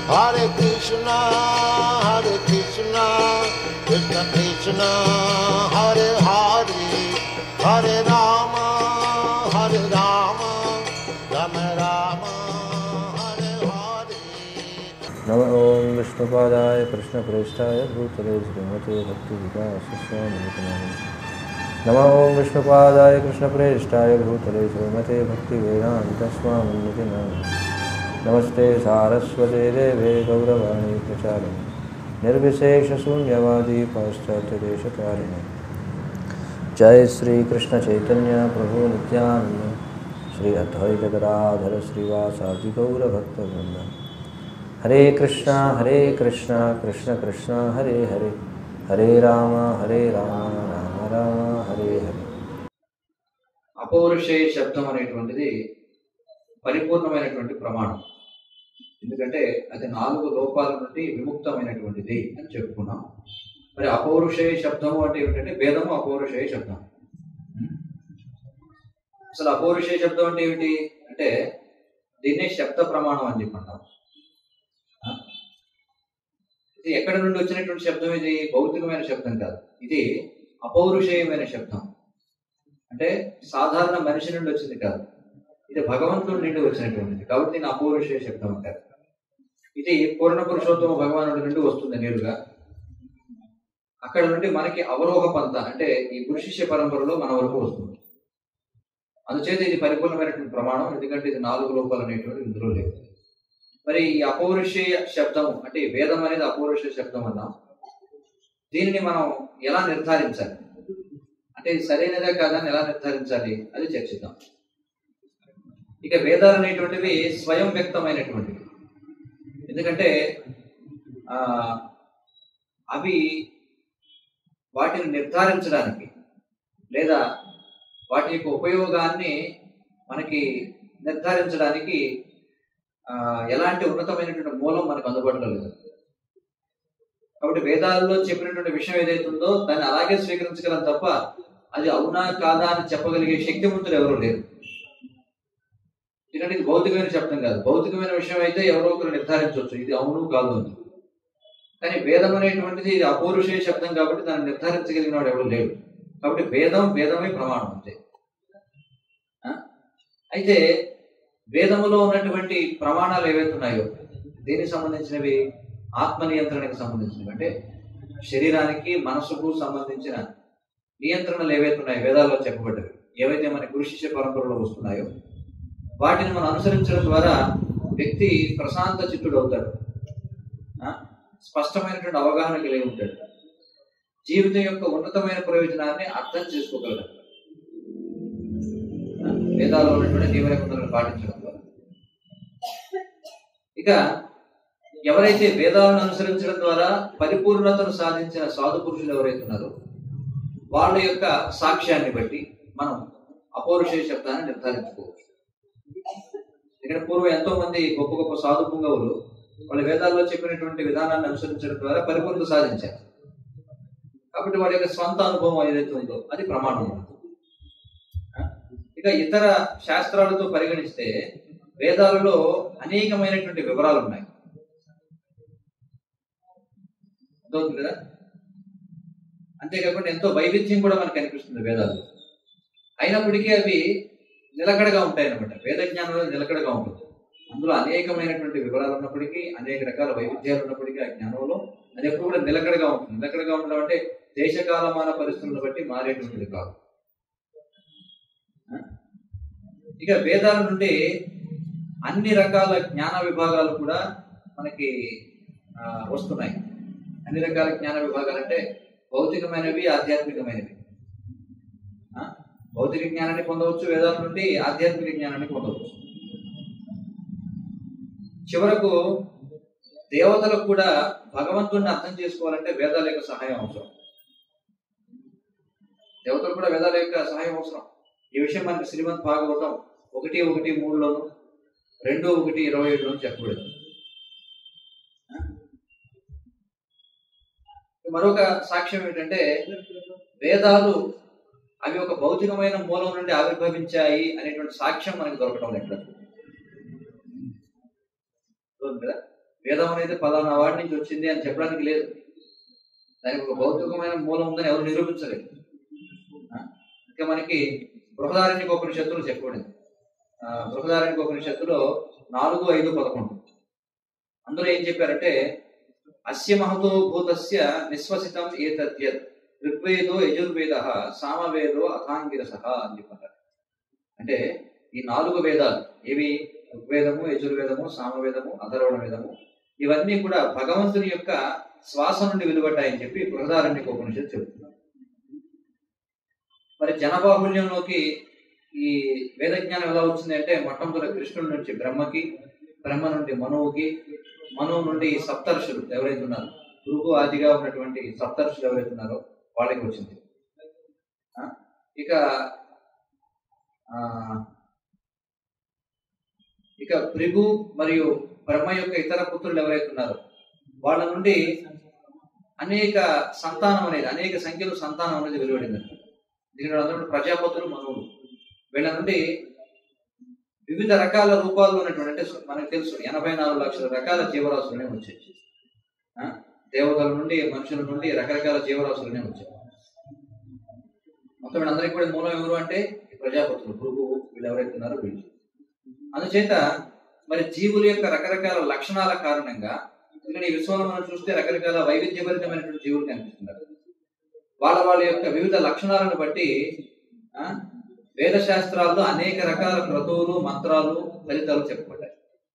Hare Krishna, Hare Krishna, Krishna Krishna, Hare Hare, Hare Rama, Hare Rama, Rama Rama, Hare Hare. नम ओं विष्णुपादाय कृष्णप्रेष्ठाय भूतले श्रीमते भक्तिविकासस्वामितनाय नम ओं विष्णुपादाय कृष्णप्रेष्ठाय भूतले श्रीमते भक्तिवेदान्तस्वामिनिति नमस्ते सारस्वते देवे गौरवाणी प्रचारिणे निर्विशेषशून्यवादी पाश्चात्यदेशकारिणे जय श्री कृष्ण चैतन्य प्रभु नित्यानंद श्री अद्वैत गदाधर श्रीवासादि गौरभक्तवृंद हरे कृष्णा हरे कृष्णा कृष्ण कृष्ण हरे हरे हरे राम हरे राम राम राम हरे हरे అపౌరుషేయ శబ్దం అనేటువంటిది పరిపూర్ణమైనటువంటి ప్రమాణం ఎందుకంటే అది నాలుగు లోపాల నుండి విముక్తమైనటువంటిది అని చెప్పుకున్నాం మరి అపౌరుషేయ శబ్దము అంటే ఏమిటంటే భేదము అపౌరుషేయ శబ్దం అసలు అపౌరుషేయ శబ్దం అంటే ఏమిటి అంటే దీన్నే శబ్ద ప్రమాణం అని చెప్పంటాం ఆ? ఇది ఎక్కడి నుండి వచ్చినటువంటి శబ్దం ఇది భౌతికమైన శబ్దం కాదు ఇది అపౌరుషేయమైన శబ్దం అంటే సాధారణ మనిషి నుండి వచ్చింది కాదు ఇది భగవంతుడి నుండి వచ్చినటువంటిది కాబట్టి దీన్ని అపౌరుషేయ శబ్దం అంటారు ఇది పూర్ణ పురుషోత్తమ భగవానుడి నుండి వస్తుంది నేరుగా అక్కడ నుండి మనకి అవరోహ పంత అంటే ఈ పురుషిష్య పరంపరలో మన వరకు వస్తుంది అందుచేత ఇది పరిపూర్ణమైనటువంటి ప్రమాణం ఎందుకంటే ఇది నాలుగు లోపాలు అనేటువంటి ఇందులో లేవు మరి ఈ అపౌరుషేయ శబ్దము అంటే ఈ వేదం అనేది అపౌరుషేయ శబ్దం అన్నాం దీనిని మనం ఎలా నిర్ధారించాలి అంటే ఇది సరైనదే కాదని ఎలా నిర్ధారించాలి అది చర్చిద్దాం ఇక వేదాలు అనేటువంటివి స్వయం వ్యక్తమైనటువంటివి ఎందుకంటే ఆ అవి వాటిని నిర్ధారించడానికి లేదా వాటి యొక్క ఉపయోగాన్ని మనకి నిర్ధారించడానికి ఆ, ఎలాంటి ఉన్నతమైనటువంటి మూలం మనకు అందుబాటులో లేదు కాబట్టి వేదాల్లో చెప్పినటువంటి విషయం ఏదైతే ఉందో దాన్ని అలాగే స్వీకరించగలం తప్ప అది అవునా కాదా అని చెప్పగలిగే శక్తివంతులు ఎవరు లేరు ఎందుకంటే ఇది భౌతికమైన శబ్దం కాదు భౌతికమైన విషయం అయితే ఎవరో ఒకరు నిర్ధారించవచ్చు ఇది అవును కాదు అని కానీ వేదం అనేటువంటిది ఇది అపౌరుషేయ శబ్దం కాబట్టి దాన్ని నిర్ధారించగలిగిన వాడు ఎవరు లేడు కాబట్టి వేదం వేదమే ప్రమాణం అంతే ఆ? అయితే వేదములో ఉన్నటువంటి ప్రమాణాలు ఏవైతే ఉన్నాయో దేనికి సంబంధించినవి ఆత్మ నియంత్రణకి సంబంధించినవి అంటే శరీరానికి మనసుకు సంబంధించిన నియంత్రణలు ఏవైతే ఉన్నాయో వేదాల్లో చెప్పబడ్డవి ఏవైతే మన గురు శిష్య పరంపరలో వస్తున్నాయో వాటిని మనం అనుసరించడం ద్వారా వ్యక్తి ప్రశాంత చిత్తుడు అవుతాడు ఆ? స్పష్టమైనటువంటి అవగాహన కలిగి ఉంటాడు జీవితం యొక్క ఉన్నతమైన ప్రయోజనాన్ని అర్థం చేసుకోగలడు ఆ? వేదాల్లో ఉన్నటువంటి నియమ నిబంధనలను పాటించడం ద్వారా ఇక ఎవరైతే వేదాలను అనుసరించడం ద్వారా పరిపూర్ణతను సాధించిన సాధు పురుషులు ఎవరైతే ఉన్నారో వాళ్ళ యొక్క సాక్ష్యాన్ని బట్టి మనం అపౌరుషేయ శబ్దాన్ని నిర్ధారించుకోవచ్చు ఇక్కడ పూర్వం ఎంతో మంది గొప్ప గొప్ప సాధు పుంగవులు వాళ్ళ వేదాల్లో చెప్పినటువంటి విధానాన్ని అనుసరించడం ద్వారా పరిపూర్ణత సాధించారు కాబట్టి వాడి యొక్క స్వంత అనుభవం ఏదైతే ఉందో అది ప్రమాణం ఆ? ఇక ఇతర శాస్త్రాలతో పరిగణిస్తే వేదాలలో అనేకమైనటువంటి వివరాలు ఉన్నాయి అర్థమవుతుంది కదా అంతేకాకుండా ఎంతో వైవిధ్యం కూడా మనకు కనిపిస్తుంది వేదాలు అయినప్పటికీ అవి నిలకడగా ఉంటాయి అన్నమాట వేద జ్ఞానంలో నిలకడగా ఉంటుంది అందులో అనేకమైనటువంటి వివరాలు ఉన్నప్పటికీ అనేక రకాల వైవిధ్యాలు ఉన్నప్పటికీ ఆ జ్ఞానంలో అది ఎప్పుడు కూడా నిలకడగా ఉంటుంది నిలకడగా ఉండడం అంటే దేశకాలమాన పరిస్థితులను బట్టి మారేటువంటిది కాదు ఆ? ఇక వేదాల నుండి అన్ని రకాల జ్ఞాన విభాగాలు కూడా మనకి ఆ, వస్తున్నాయి అన్ని రకాల జ్ఞాన విభాగాలు అంటే భౌతికమైనవి ఆధ్యాత్మికమైనవి ఆ? భౌతిక జ్ఞానాన్ని పొందవచ్చు వేదాల నుండి ఆధ్యాత్మిక జ్ఞానాన్ని పొందవచ్చు చివరకు దేవతలకు కూడా భగవంతుడిని అర్థం చేసుకోవాలంటే వేదాల యొక్క సహాయం అవసరం దేవతలకు కూడా వేదాల యొక్క సహాయం అవసరం ఈ విషయం మనకి శ్రీమద్ భాగవతం ఒకటి ఒకటి మూడులోను రెండు ఒకటి ఇరవై ఏడులోను చెప్పబడింది ఆ? మరొక సాక్ష్యం ఏంటంటే వేదాలు అవి ఒక భౌతికమైన మూలం నుండి ఆవిర్భవించాయి అనేటువంటి సాక్ష్యం మనకు దొరకడం లేదు ఇక్కడ. చూడండి కదా వేదం అనేది పలానా వాడి నుంచి వచ్చింది అని చెప్పడానికి లేదు దానికి ఒక భౌతికమైన మూలం ఉందని ఎవరు నిరూపించలేదు ఆ? ఇంకా మనకి బృహదారణ్యక ఉపనిషత్తులు చెప్పబడింది ఆ, బృహదారణ్యక ఉపనిషత్తులో నాలుగు ఐదు పదకొండు అందులో ఏం చెప్పారంటే అస్య మహతో భూతస్య నిశ్వసితం ఏతద్యత్ ఋగ్వేదో యజుర్వేద సామవేదో అథాంగిరస అని చెప్పారు అంటే ఈ నాలుగు వేదాలు ఏవి ఋగ్వేదము యజుర్వేదము సామవేదము అధర్వణ వేదము ఇవన్నీ కూడా భగవంతుని యొక్క శ్వాస నుండి వెలువడ్డాయని చెప్పి బృహదారణ్యక ఉపనిషత్తు చెబుతున్నారు మరి జనబాహుల్యంలోకి ఈ వేద జ్ఞానం ఎలా వచ్చింది అంటే మొట్టమొదటి కృష్ణుడి నుంచి బ్రహ్మకి బ్రహ్మ నుండి మనువుకి మనువు నుండి సప్తర్షులు ఎవరైతే ఉన్నారో గురువు ఆదిగా ఉన్నటువంటి సప్తర్షులు ఎవరైతే ఉన్నారో వాళ్ళకి వచ్చింది ఆ? ఇక ఆ, ఇక భృగు మరియు బ్రహ్మ యొక్క ఇతర పుత్రులు ఎవరైతే ఉన్నారో వాళ్ళ నుండి అనేక సంతానం అనేది అనేక సంఖ్యలో సంతానం అనేది వెలువడింది దీని అందరూ ప్రజాపతులు మనువులు వీళ్ళ నుండి వివిధ రకాల రూపాల్లో ఉన్నటువంటి అంటే మనకు తెలుసు ఎనభై నాలుగు లక్షల రకాల జీవరాశులనే వచ్చాయి ఆ? దేవతల నుండి మనుషుల నుండి రకరకాల జీవరాశులనే వచ్చాయి మొత్తం వీళ్ళందరికీ కూడా మూలం ఎవరు అంటే ఈ ప్రజాపతులు పురుగు వీళ్ళు ఎవరైతే ఉన్నారో వీళ్ళు అందుచేత మరి జీవుల యొక్క రకరకాల లక్షణాల కారణంగా ఇక్కడ ఈ విశ్వంలో మనం చూస్తే రకరకాల వైవిధ్యభరితమైనటువంటి జీవులు కనిపిస్తున్నారు వాళ్ళ వాళ్ళ యొక్క వివిధ లక్షణాలను బట్టి ఆ, వేద శాస్త్రాల్లో అనేక రకాల క్రతువులు మంత్రాలు ఫలితాలు చెప్పబడ్డాయి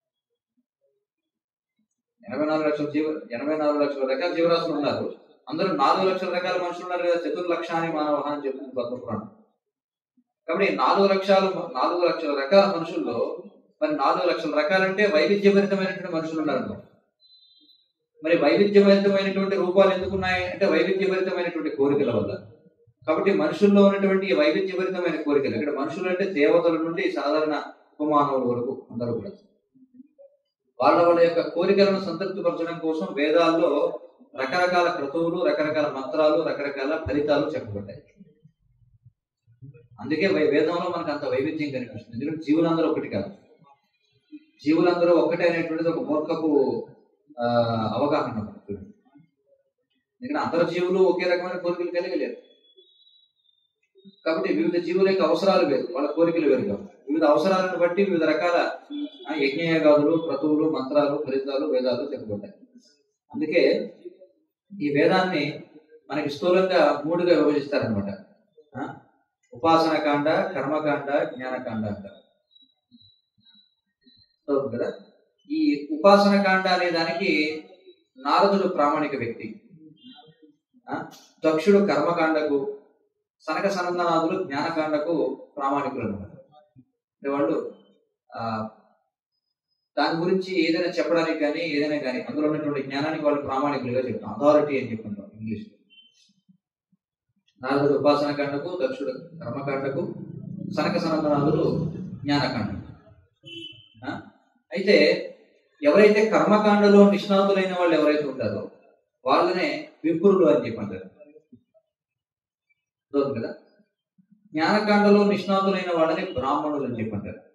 ఎనభై నాలుగు లక్షల జీవ ఎనభై నాలుగు లక్షల రకాల జీవరాశులు ఉన్నారు అందరూ నాలుగు లక్షల రకాల మనుషులు ఉన్నారు కదా చతుర్లక్షాని మానవ అని చెప్తుంది పద్మపురాణం కాబట్టి ఈ నాలుగు లక్షలు నాలుగు లక్షల రకాల మనుషుల్లో మరి నాలుగు లక్షల రకాలంటే వైవిధ్యభరితమైనటువంటి మనుషులు ఉన్నారు మరి వైవిధ్యభరితమైనటువంటి రూపాలు ఎందుకున్నాయి అంటే వైవిధ్యభరితమైనటువంటి కోరికల వల్ల కాబట్టి మనుషుల్లో ఉన్నటువంటి ఈ వైవిధ్యభరితమైన కోరికలు ఇక్కడ మనుషులు అంటే దేవతల నుండి సాధారణ ఉపమానవుల వరకు అందరూ కూడా వాళ్ళ వాళ్ళ యొక్క కోరికలను సంతృప్తిపరచడం కోసం వేదాల్లో రకరకాల క్రతువులు రకరకాల మంత్రాలు రకరకాల ఫలితాలు చెప్పబడ్డాయి అందుకే వై- వేదంలో మనకు అంత వైవిధ్యం కనిపిస్తుంది ఎందుకంటే జీవులందరూ ఒకటి కాదు జీవులందరూ ఒక్కటే అనేటువంటిది ఒక మూర్ఖపు ఆ, అవగాహన మనకు. ఎందుకంటే అందరు జీవులు ఒకే రకమైన కోరికలు కలిగలేరు కాబట్టి వివిధ జీవుల యొక్క అవసరాలు వేరు వాళ్ళ కోరికలు వేరు కావు వివిధ అవసరాలను బట్టి వివిధ రకాల ఆ, యజ్ఞయాగాదులు క్రతువులు మంత్రాలు ఫలితాలు వేదాలు చెప్పబడ్డాయి అందుకే ఈ వేదాన్ని మనకి స్థూలంగా మూడుగా విభజిస్తారనమాట ఉపాసన కాండ కర్మకాండ జ్ఞానకాండ అంటారు అవును కదా ఈ ఉపాసన కాండ అనే దానికి నారదుడు ప్రామాణిక వ్యక్తి ఆ, దక్షుడు కర్మకాండకు సనక సనందనాథులు జ్ఞానకాండకు ప్రామాణికులు అనమాట అంటే వాళ్ళు ఆ దాని గురించి ఏదైనా చెప్పడానికి కానీ ఏదైనా కానీ అందులో ఉన్నటువంటి జ్ఞానానికి వాళ్ళు ప్రామాణికులుగా చెప్తాం అథారిటీ అని చెప్పుకుంటాం ఇంగ్లీష్ నారదుడు ఉపాసన కాండకు దక్షుడు కర్మకాండకు సనక సనందనాథులు జ్ఞానకాండకు ఆ? అయితే ఎవరైతే కర్మకాండలో నిష్ణాతులైన వాళ్ళు ఎవరైతే ఉంటారో వాళ్ళనే విపురులు అని చెప్పి అంటారు అర్థమవుతుంది కదా జ్ఞానకాండలో నిష్ణాతులైన వాళ్ళని బ్రాహ్మణులు అని చెప్పి అంటారు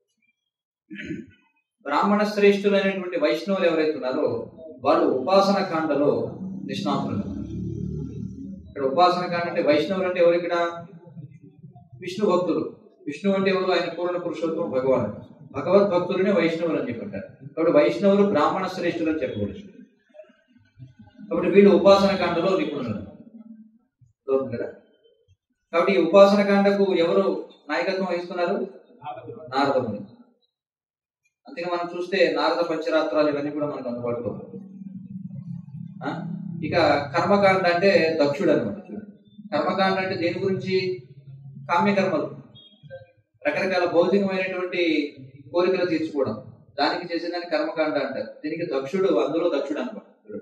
బ్రాహ్మణ శ్రేష్ఠులైనటువంటి వైష్ణవులు ఎవరైతే ఉన్నారో వాళ్ళు ఉపాసన కాండలో నిష్ణాతులు అన్నమాట. ఇక్కడ ఉపాసన కాండ అంటే వైష్ణవులు అంటే ఎవరు ఇక్కడ విష్ణు భక్తులు విష్ణు అంటే ఎవరు ఆయన పూర్ణ పురుషోత్తం భగవాన్ భగవద్ భక్తులనే వైష్ణవులు అని చెప్పంటారు కాబట్టి వైష్ణవులు బ్రాహ్మణ శ్రేష్ఠులు అని చెప్పకూడదు కాబట్టి వీళ్ళు ఉపాసన కాండలో నిపుణులు అర్థమవుతుంది కదా కాబట్టి ఈ ఉపాసన కాండకు ఎవరు నాయకత్వం వహిస్తున్నారు నారదముని అందుకే మనం చూస్తే నారద పంచరాత్రాలు ఇవన్నీ కూడా మనకు అందుబాటులో ఉన్నాయి. ఆ? ఇక కర్మకాండ అంటే దక్షుడు అనమాట కర్మకాండ అంటే దేని గురించి కామ్యకర్మలు రకరకాల భౌతికమైనటువంటి కోరికలు తీర్చుకోవడం దానికి చేసేదాన్ని కర్మకాండ అంటారు దీనికి దక్షుడు అందులో దక్షుడు అనమాట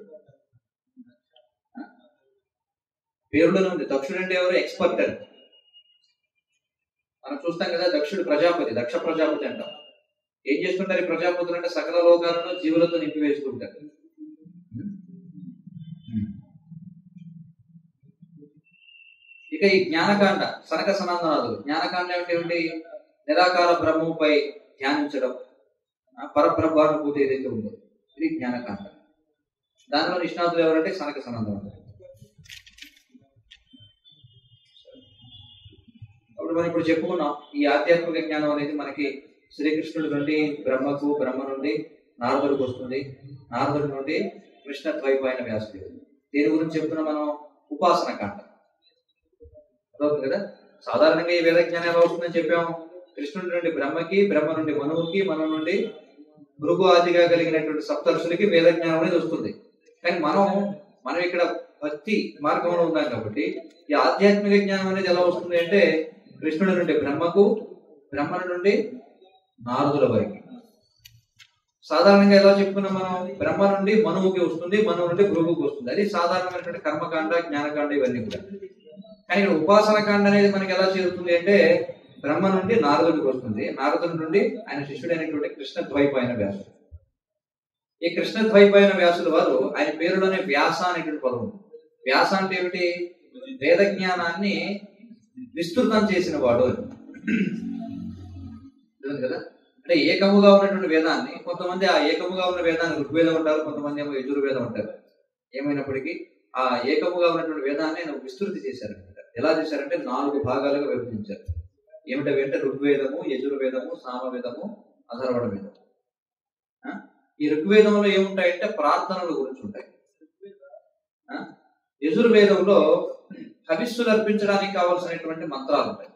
పేరులోనే ఉంది దక్షుడు అంటే ఎవరు ఎక్స్పర్ట్ అని మనం చూస్తాం కదా దక్షుడు ప్రజాపతి దక్ష ప్రజాపతి అంటాం ఏం చేస్తుంటారు ఈ ప్రజాపతులు అంటే సకల లోకాలను జీవులతో నింపివేస్తుంటారు ఇక ఈ జ్ఞానకాండ సనక సనందనాథులు జ్ఞానకాండ అంటే ఏమిటి నిరాకార బ్రహ్మపై ధ్యానించడం ఆ పరబ్రహ్మానుభూతి ఏదైతే ఉందో ఇది ఇది జ్ఞానకాండ దానిలో నిష్ణాతులు ఎవరంటే సనక సనందం అప్పుడు మనం ఇప్పుడు చెప్పుకున్నాం ఈ ఆధ్యాత్మిక జ్ఞానం అనేది మనకి శ్రీకృష్ణుడి నుండి బ్రహ్మకు బ్రహ్మ నుండి నారదుడికి వస్తుంది నారదుడి నుండి కృష్ణ ద్వైపాయన వ్యాసుడు దీని గురించి చెప్తున్నాం మనం ఉపాసన కాండ అదవుతుంది కదా సాధారణంగా ఈ వేద జ్ఞానం ఎలా వస్తుందని చెప్పాము కృష్ణుడి నుండి బ్రహ్మకి బ్రహ్మ నుండి మనువుకి మను నుండి భృగు ఆదిగా కలిగినటువంటి సప్తర్షులకి వేద జ్ఞానం అనేది వస్తుంది కానీ మనం మనం ఇక్కడ భక్తి మార్గంలో ఉన్నాం కాబట్టి ఈ ఆధ్యాత్మిక జ్ఞానం అనేది ఎలా వస్తుంది అంటే కృష్ణుడి నుండి బ్రహ్మకు బ్రహ్మ నుండి నారదుల వరకు సాధారణంగా ఎలా చెప్పుకున్నాం మనం బ్రహ్మ నుండి మనువుకి వస్తుంది మనువు నుండి భృగుకి వస్తుంది అది సాధారణమైనటువంటి కర్మకాండ జ్ఞానకాండ ఇవన్నీ కూడా కానీ ఇక్కడ ఉపాసన కాండ అనేది మనకి ఎలా చేరుతుంది అంటే బ్రహ్మ నుండి నారదుడికి వస్తుంది నారదుడి నుండి ఆయన శిష్యుడైనటువంటి కృష్ణ ద్వైపాయన వ్యాసుడు ఈ కృష్ణ ద్వైపాయన వ్యాసుడు వారు ఆయన పేరులోనే వ్యాస అనేటువంటి పదం ఉంది వ్యాస అంటే ఏమిటి వేద జ్ఞానాన్ని విస్తృతం చేసిన వాడు అని. అర్థమైంది కదా అంటే ఏకముగా ఉన్నటువంటి వేదాన్ని కొంతమంది ఆ ఏకముగా ఉన్న వేదాన్ని ఋగ్వేదం అంటారు కొంతమంది ఏమో యజుర్వేదం అంటారు ఏమైనప్పటికీ ఆ ఏకముగా ఉన్నటువంటి వేదాన్ని ఆయన విస్తృతి చేశారనమాట ఎలా చేశారంటే నాలుగు భాగాలుగా విభజించారు ఏమిటవి అంటే ఋగ్వేదము యజుర్వేదము సామవేదము అధర్వణ వేదం ఆ? ఈ ఋగ్వేదంలో ఏముంటాయంటే ప్రార్థనల గురించి ఉంటాయి ఆ? యజుర్వేదంలో హవిస్సులు అర్పించడానికి కావలసినటువంటి మంత్రాలు ఉంటాయి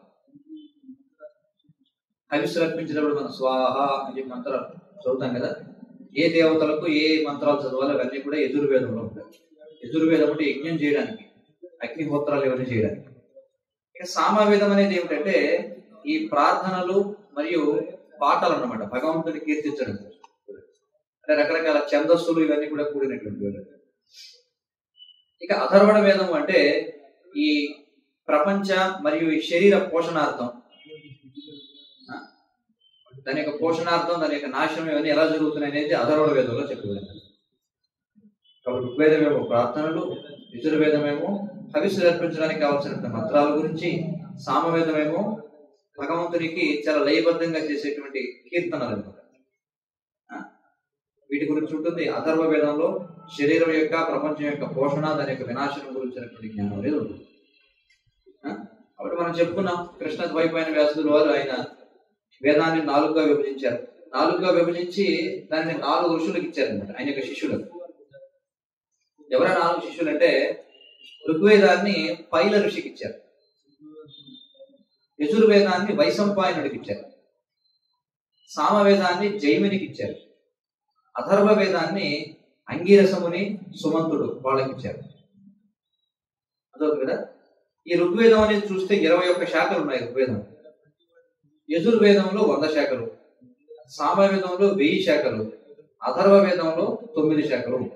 హవిస్సులు అర్పించినప్పుడు మనం స్వాహ అని చెప్పి మంత్రాలు చదువుతాం కదా ఏ దేవతలకు ఏ మంత్రాలు చదవాలి అవన్నీ కూడా యజుర్వేదంలో ఉంటాయి యజుర్వేదం అంటే యజ్ఞం చేయడానికి అగ్నిహోత్రాలు ఇవన్నీ చేయడానికి ఇక సామవేదం అనేది ఏమిటంటే ఈ ప్రార్థనలు మరియు పాటలు అన్నమాట భగవంతుని కీర్తించడం అంటే రకరకాల ఛందస్సులు ఇవన్నీ కూడా కూడినటువంటి వేదం. ఇక అథర్వణ వేదం అంటే ఈ ప్రపంచ మరియు ఈ శరీర పోషణార్థం ఆ? దాని యొక్క పోషణార్థం దాని యొక్క నాశనం ఇవన్నీ ఎలా జరుగుతున్నాయి అనేది అథర్వణ వేదంలో చెప్పబడింది కాబట్టి ఋగ్వేదమేమో ప్రార్థనలు యజుర్వేదమేమో హవిస్సులు అర్పించడానికి కావాల్సిన మంత్రాల గురించి సామవేదమేమో భగవంతునికి చాలా లయబద్ధంగా చేసేటువంటి కీర్తనలు అనమాట ఆ? వీటి గురించి ఉంటుంది అథర్వ వేదంలో శరీరం యొక్క ప్రపంచం యొక్క పోషణ దాని యొక్క వినాశనం గురించినటువంటి జ్ఞానం అనేది ఉంటుంది ఆ? కాబట్టి మనం చెప్పుకున్నాం కృష్ణ ద్వైపాయన వ్యాసులు వారు ఆయన వేదాన్ని నాలుగుగా విభజించారు నాలుగుగా విభజించి దాన్ని నాలుగు ఋషులకు ఇచ్చారనమాట ఆయన యొక్క శిష్యులకు ఎవరైనా నాలుగు శిష్యులు అంటే ఋగ్వేదాన్ని పైల ఋషికి ఇచ్చారు యజుర్వేదాన్ని వైశంపాయనుడికి ఇచ్చారు సామవేదాన్ని జైమినికి ఇచ్చారు అథర్వ వేదాన్ని అంగీరసముని సుమంతుడు వాళ్ళకి ఇచ్చారు అదొక కదా ఈ ఋగ్వేదం అనేది చూస్తే ఇరవై ఒక్క శాఖలు ఉన్నాయి ఋగ్వేదం యజుర్వేదంలో వంద శాఖలు సామవేదంలో వెయ్యి శాఖలు అథర్వ వేదంలో తొమ్మిది శాఖలు ఉంటాయి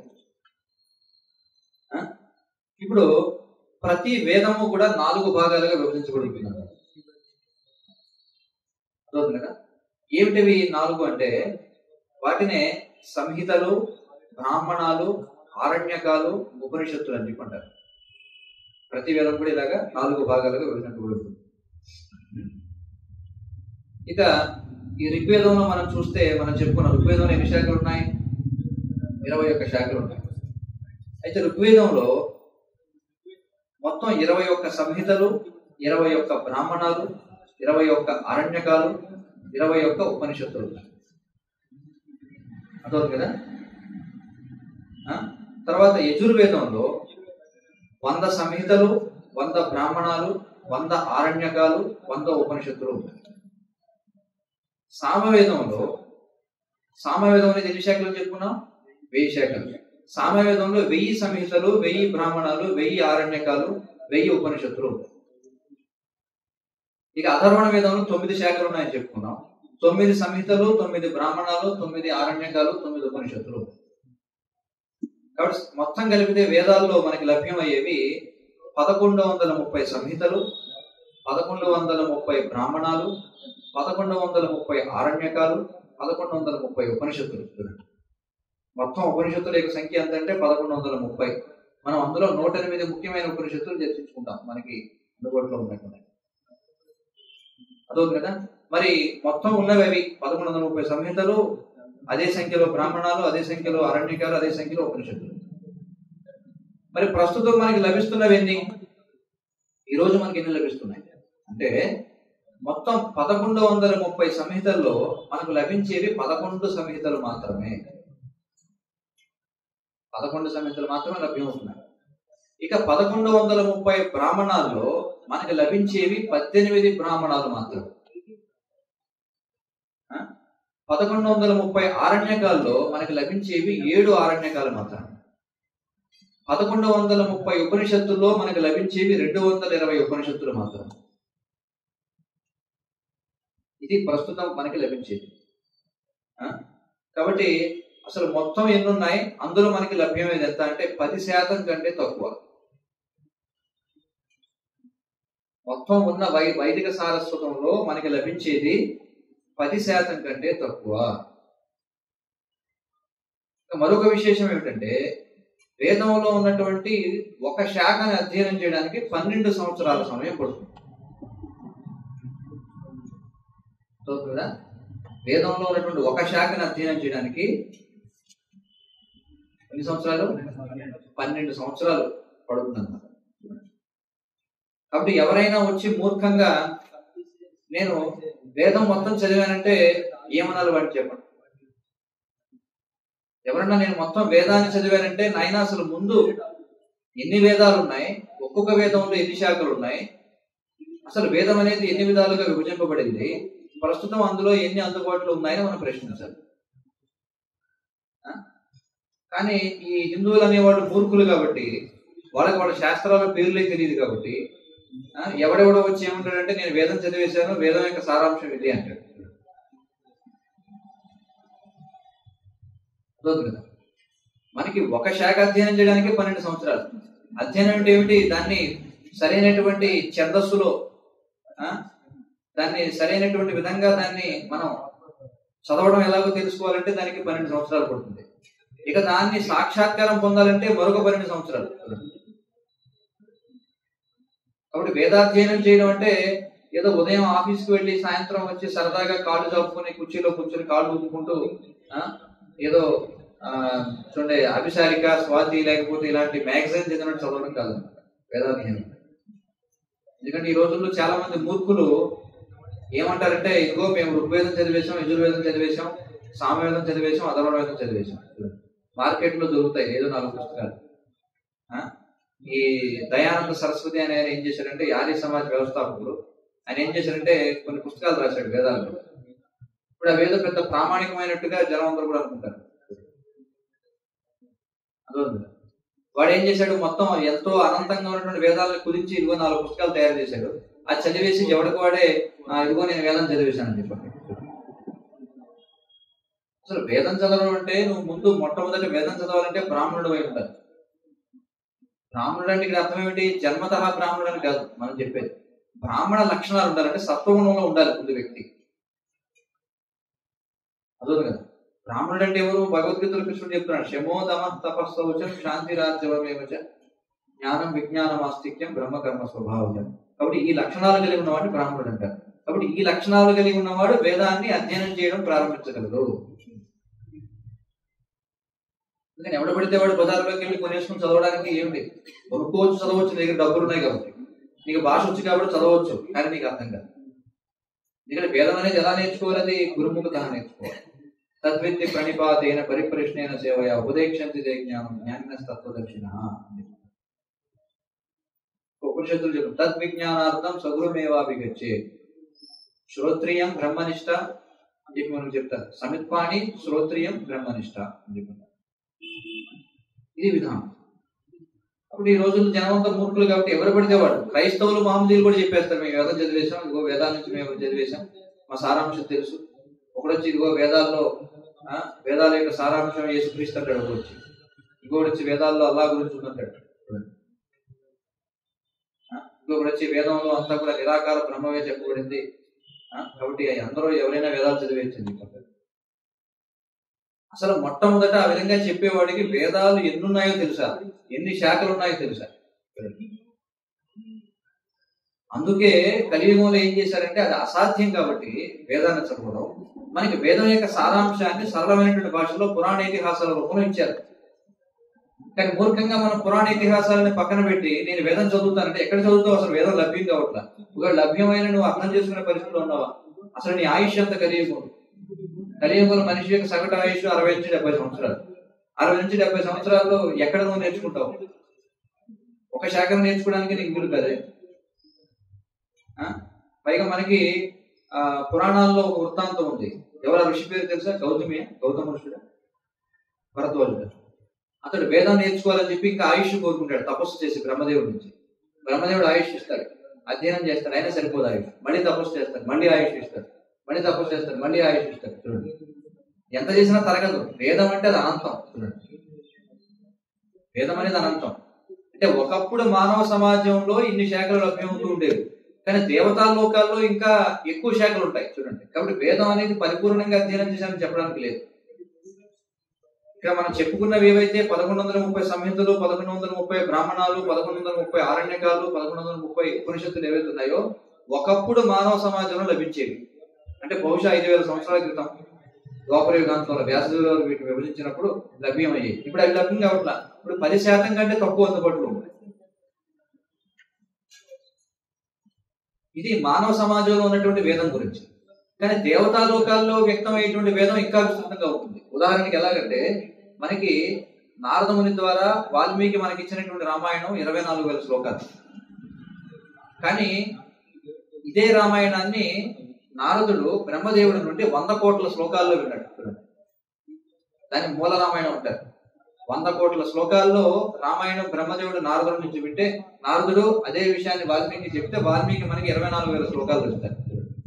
ఆ? ఇప్పుడు ప్రతి వేదము కూడా నాలుగు భాగాలుగా విభజించబడి ఉంటుంది అన్నమాట. అర్థమవుతుంది కదా ఏమిటివి నాలుగు అంటే వాటినే సంహితలు బ్రాహ్మణాలు ఆరణ్యకాలు ఉపనిషత్తులు అని చెప్పి అంటారు ప్రతి వేదం కూడా ఇలాగా నాలుగు భాగాలుగా విభజించబడి ఉంటుంది ఇక ఈ ఋగ్వేదంలో మనం చూస్తే మనం చెప్పుకున్న ఋగ్వేదంలో ఎన్ని శాఖలు ఉన్నాయి ఇరవై ఒక్క శాఖలు ఉన్నాయి అయితే ఋగ్వేదంలో మొత్తం ఇరవై ఒక్క సంహితలు ఇరవై ఒక్క బ్రాహ్మణాలు ఇరవై ఒక్క అరణ్యకాలు ఇరవై ఒక్క ఉపనిషత్తులు ఉన్నాయి అర్థమవుతుంది కదా ఆ? తర్వాత యజుర్వేదంలో వంద సంహితలు వంద బ్రాహ్మణాలు వంద ఆరణ్యకాలు వంద ఉపనిషత్తులు ఉన్నాయి సామవేదంలో సామవేదం అనేది ఎన్ని శాఖలు చెప్పుకున్నాం వెయ్యి శాఖలు సామవేదంలో వెయ్యి సంహితలు వెయ్యి బ్రాహ్మణాలు వెయ్యి ఆరణ్యకాలు వెయ్యి ఉపనిషత్తులు ఉంటాయి ఇక అధర్వణ వేదంలో తొమ్మిది శాఖలు ఉన్నాయని చెప్పుకున్నాం తొమ్మిది సంహితలు తొమ్మిది బ్రాహ్మణాలు తొమ్మిది ఆరణ్యకాలు తొమ్మిది ఉపనిషత్తులు ఉంటాయి. కాబట్టి మొత్తం కలిపితే వేదాల్లో మనకి లభ్యమయ్యేవి పదకొండు వందల ముప్పై సంహితలు పదకొండు వందల ముప్పై బ్రాహ్మణాలు పదకొండు వందల ముప్పై ఆరణ్యకాలు పదకొండు వందల ముప్పై ఉపనిషత్తులు చూడండి. మొత్తం ఉపనిషత్తుల యొక్క సంఖ్య ఎంత అంటే పదకొండు వందల ముప్పై మనం అందులో నూట ఎనిమిది ముఖ్యమైన ఉపనిషత్తులు చర్చించుకుంటాం మనకి అందుబాటులో ఉన్నటువంటి అదవుతుంది కదా మరి మొత్తం ఉన్నవి అవి పదకొండు వందల ముప్పై సంహితలు అదే సంఖ్యలో బ్రాహ్మణాలు అదే సంఖ్యలో అరణ్యకాలు అదే సంఖ్యలో ఉపనిషత్తులు మరి ప్రస్తుతం మనకి లభిస్తున్నవి ఎన్ని ఈ రోజు మనకి ఎన్ని లభిస్తున్నాయి అంటే మొత్తం పదకొండు వందల ముప్పై సంహితల్లో మనకు లభించేవి పదకొండు సంహితలు మాత్రమే పదకొండు సంహితలు మాత్రమే లభ్యమవుతున్నాయి ఇక పదకొండు వందల ముప్పై బ్రాహ్మణాల్లో మనకి లభించేవి పద్దెనిమిది బ్రాహ్మణాలు మాత్రమే ఆ? పదకొండు వందల ముప్పై ఆరణ్యకాల్లో మనకి లభించేవి ఏడు ఆరణ్యకాలు మాత్రమే పదకొండు వందల ముప్పై ఉపనిషత్తుల్లో మనకి లభించేవి రెండు వందల ఇరవై ఉపనిషత్తులు మాత్రమే ఇది ప్రస్తుతం మనకి లభించేది ఆ? కాబట్టి అసలు మొత్తం ఎన్ని ఉన్నాయి అందులో మనకి లభ్యమేది ఎంత అంటే పది శాతం కంటే తక్కువ మొత్తం ఉన్న వై వైదిక సారస్వతంలో మనకి లభించేది పది శాతం కంటే తక్కువ ఇక మరొక విశేషం ఏమిటంటే వేదంలో ఉన్నటువంటి ఒక శాఖని అధ్యయనం చేయడానికి పన్నెండు సంవత్సరాల సమయం పడుతుంది చూస్తుంది కదా వేదంలో ఉన్నటువంటి ఒక శాఖని అధ్యయనం చేయడానికి ఎన్ని సంవత్సరాలు పన్నెండు సంవత్సరాలు పడుతుందన్నమాట కాబట్టి ఎవరైనా వచ్చి మూర్ఖంగా నేను వేదం మొత్తం చదివానంటే ఏమనాలి వాడిని చెప్పండి ఎవరన్నా నేను మొత్తం వేదాన్ని చదివానంటే నాయన అసలు ముందు ఎన్ని వేదాలు ఉన్నాయి ఒక్కొక్క వేదంలో ఎన్ని శాఖలు ఉన్నాయి అసలు వేదం అనేది ఎన్ని విధాలుగా విభజింపబడింది ప్రస్తుతం అందులో ఎన్ని అందుబాటులో ఉన్నాయని మనం ప్రశ్నించాలి ఆ? కానీ ఈ హిందువులు అనేవాళ్ళు మూర్ఖులు కాబట్టి వాళ్ళకి వాళ్ళ శాస్త్రాల పేర్లే తెలియదు కాబట్టి ఆ, ఎవడెవడో వచ్చి ఏమంటాడంటే నేను వేదం చదివేశాను వేదం యొక్క సారాంశం ఇది అంటాడు అర్థమవుతుంది కదా మనకి ఒక శాఖ అధ్యయనం చేయడానికి పన్నెండు సంవత్సరాలు అధ్యయనం అంటే ఏమిటి దాన్ని సరైనటువంటి ఛందస్సులో ఆ, దాన్ని సరైనటువంటి విధంగా దాన్ని మనం చదవడం ఎలాగో తెలుసుకోవాలంటే దానికి పన్నెండు సంవత్సరాలు పడుతుంది ఇక దాన్ని సాక్షాత్కారం పొందాలంటే మరొక పన్నెండు సంవత్సరాలు కాబట్టి వేదాధ్యయనం చేయడం అంటే ఏదో ఉదయం ఆఫీస్కి వెళ్ళి సాయంత్రం వచ్చి సరదాగా కాళ్ళు చాపుకొని కుర్చీలో కూర్చొని కాళ్ళు ఊపుకుంటూ ఆ, ఏదో ఆ, చూడండి అభిసారిక స్వాతి లేకపోతే ఇలాంటి మ్యాగజైన్ చదివినట్టు చదవడం కాదు వేదాధ్యయనం ఎందుకంటే ఈ రోజుల్లో చాలా మంది మూర్ఖులు ఏమంటారంటే ఇదిగో మేము ఋగ్వేదం చదివేశాం యజుర్వేదం చదివేశాం సామవేదం చదివేశాం అధర్వవేదం చదివేశాం మార్కెట్ లో దొరుకుతాయి ఏదో నాలుగు పుస్తకాలు ఆ? ఈ దయానంద సరస్వతి అనే ఆయన ఏం చేశారంటే ఆర్య సమాజ్ వ్యవస్థాపకుడు ఆయన ఏం చేశారంటే కొన్ని పుస్తకాలు రాశాడు వేదాల్లో ఇప్పుడు ఆ వేదం పెద్ద ప్రామాణికమైనట్టుగా జనం అందరూ కూడా అనుకుంటారు అర్థమవుతుందా? వాడు ఏం చేశాడు మొత్తం ఎంతో అనంతంగా ఉన్నటువంటి వేదాలను కుదించి ఇదిగో నాలుగు పుస్తకాలు తయారు చేశాడు అది చదివేసి ఎవరికి వాడే "ఆ, ఇదిగో నేను వేదం చదివేశానని చెప్పాడు అసలు వేదం చదవడం అంటే నువ్వు ముందు మొట్టమొదటి వేదం చదవాలంటే బ్రాహ్మణుడు అయి ఉండాలి బ్రాహ్మణుడు అంటే ఇక్కడ అర్థం ఏమిటి జన్మతః బ్రాహ్మణుడు అని కాదు మనం చెప్పేది బ్రాహ్మణ లక్షణాలు ఉండాలంటే సత్వగుణంలో ఉండాలి ముందు వ్యక్తి అదో కదా బ్రాహ్మణుడు అంటే ఎవరు భగవద్గీతలో కృష్ణుడు చెప్తున్నాడు శమో దమ తపస్సౌచం శాంతి రాజ్యమేవచ జ్ఞానం విజ్ఞానం ఆస్తిక్యం బ్రహ్మ కర్మ స్వభావం కాబట్టి ఈ లక్షణాలు కలిగి ఉన్నవాడిని బ్రాహ్మణుడు అంటారు కాబట్టి ఈ లక్షణాలు కలిగి ఉన్నవాడు వేదాన్ని అధ్యయనం చేయడం ప్రారంభించగలడు అందుకని ఎవడ పడితే వాడు బజార్లోకి వెళ్ళి కొనేసుకుని చదవడానికి ఏమిటి కొనుక్కోవచ్చు చదవచ్చు నీ దగ్గర డబ్బులు ఉన్నాయి కాబట్టి నీకు భాష వచ్చి కాబట్టి చదవచ్చు కానీ నీకు అర్థం కాదు ఇక్కడ వేదం అనేది ఎలా నేర్చుకోవాలి గురుముఖత నేర్చుకోవాలి తద్విద్య ప్రణిపాతేన పరిప్రశ్నేన సేవయ ఉపదేక్షంతి తే జ్ఞానం జ్ఞానిన తత్వదక్షిణ ఉపనిషత్తులు చెప్పు తద్విజ్ఞానార్థం సగురుమేవాభిగచ్చే శ్రోత్రియం బ్రహ్మనిష్ట అని చెప్పి మనకు చెప్తారు సమిత్పాణి శ్రోత్రియం బ్రహ్మనిష్ట అని చెప్పి ఇది విధానం అప్పుడు ఈ రోజుల్లో జనమంతా మూర్ఖులు కాబట్టి ఎవరు పడితే వాడు క్రైస్తవులు మామూలు కూడా చెప్పేస్తారు మేము వేదం చదివేశాం ఇదిగో వేదాల నుంచి మేము చదివేశాం మా సారాంశం తెలుసు ఒకడొచ్చి ఇదిగో వేదాల్లో ఆ, వేదాల యొక్క సారాంశం యేసుక్రీస్తు అంటాడు ఒకడు వచ్చి ఇంకొకటి వచ్చి వేదాల్లో అల్లా గురించి ఉందంటాడు ఆ, ఇంకొకటి వచ్చి వేదంలో అంతా కూడా నిరాకార బ్రహ్మమే చెప్పబడింది ఆ, కాబట్టి అందరూ ఎవరైనా వేదాలు చదివేయచ్చండి అసలు మొట్టమొదట ఆ విధంగా చెప్పేవాడికి వేదాలు ఎన్ని ఉన్నాయో తెలుసా ఎన్ని శాఖలు ఉన్నాయో తెలుసా అందుకే కలియుగంలో ఏం చేశారంటే అది అసాధ్యం కాబట్టి వేదాన్ని చదవడం మనకి వేదం యొక్క సారాంశాన్ని సరళమైనటువంటి భాషలో పురాణ ఇతిహాసాల రూపంలో ఇచ్చారు కానీ మూర్ఖంగా మనం పురాణ ఇతిహాసాలని పక్కన పెట్టి నేను వేదం చదువుతానంటే ఎక్కడ చదువుతావు అసలు వేదం లభ్యం కావట్లా ఒకవేళ లభ్యమైన నువ్వు అర్థం చేసుకునే పరిస్థితిలో ఉన్నావా అసలు నీ ఆయుష్ అంత కలియుగం కలియుగంలో మనిషి యొక్క సగటు ఆయుష్ అరవై నుంచి డెబ్బై సంవత్సరాలు అరవై నుంచి డెబ్బై సంవత్సరాల్లో ఎక్కడ నువ్వు నేర్చుకుంటావు ఒక శాఖను నేర్చుకోవడానికి నీకు వీలు కదే ఆ? పైగా మనకి ఆ పురాణాల్లో ఒక వృత్తాంతం ఉంది ఎవరు ఆ ఋషి పేరు తెలుసా గౌతమి గౌతమ ఋషుడు భరద్వాజుడు అతడు వేదం నేర్చుకోవాలని చెప్పి ఇంకా ఆయుష్ కోరుకుంటాడు తపస్సు చేసి బ్రహ్మదేవుడి నుంచి బ్రహ్మదేవుడు ఆయుష్ ఇస్తాడు అధ్యయనం చేస్తాడు అయినా సరిపోదు ఆయుష్ మళ్ళీ తపస్సు చేస్తాడు మళ్ళీ ఆయుష్ ఇస్తాడు మళ్ళీ తపస్సు చేస్తాడు మళ్ళీ ఆయుష్ ఇస్తాడు చూడండి ఎంత చేసినా తరగదు వేదం అంటే అది అనంతం చూడండి వేదం అనేది అనంతం అంటే ఒకప్పుడు మానవ సమాజంలో ఇన్ని శాఖలు లభ్యమవుతూ ఉండేవి కానీ దేవతా లోకాల్లో ఇంకా ఎక్కువ శాఖలు ఉంటాయి చూడండి కాబట్టి వేదం అనేది పరిపూర్ణంగా అధ్యయనం చేశానని చెప్పడానికి లేదు ఇక్కడ మనం చెప్పుకున్నవి ఏవైతే పదకొండు వందల ముప్పై సంహితలు పదకొండు వందల ముప్పై బ్రాహ్మణాలు పదకొండు వందల ముప్పై ఆరణ్యకాలు పదకొండు వందల ముప్పై ఉపనిషత్తులు ఏవైతే ఉన్నాయో ఒకప్పుడు మానవ సమాజంలో లభించేవి అంటే బహుశా ఐదు వేల సంవత్సరాల క్రితం ద్వాపర యుగాంతంలో వ్యాసదేవులు వారు వీటిని విభజించినప్పుడు లభ్యమయ్యాయి ఇప్పుడు అవి లభ్యం కావట్లా ఇప్పుడు పది శాతం కంటే తక్కువ అందుబాటులో ఉంది ఇది మానవ సమాజంలో ఉన్నటువంటి వేదం గురించి కానీ దేవతా లోకాల్లో వ్యక్తమయ్యేటువంటి వేదం ఇంకా విస్తృతంగా ఉంటుంది ఉదాహరణకి ఎలాగంటే మనకి నారదముని ద్వారా వాల్మీకి మనకి ఇచ్చినటువంటి రామాయణం ఇరవై నాలుగు వేల శ్లోకాలు కానీ ఇదే రామాయణాన్ని నారదుడు బ్రహ్మదేవుడి నుండి వంద కోట్ల శ్లోకాల్లో విన్నాడు చూడండి. దాన్ని మూల రామాయణం అంటారు వంద కోట్ల శ్లోకాల్లో రామాయణం బ్రహ్మదేవుడు నారదుడి నుంచి వింటే నారదుడు అదే విషయాన్ని వాల్మీకి చెప్తే వాల్మీకి మనకి ఇరవై నాలుగు వేల శ్లోకాలు చెప్తారు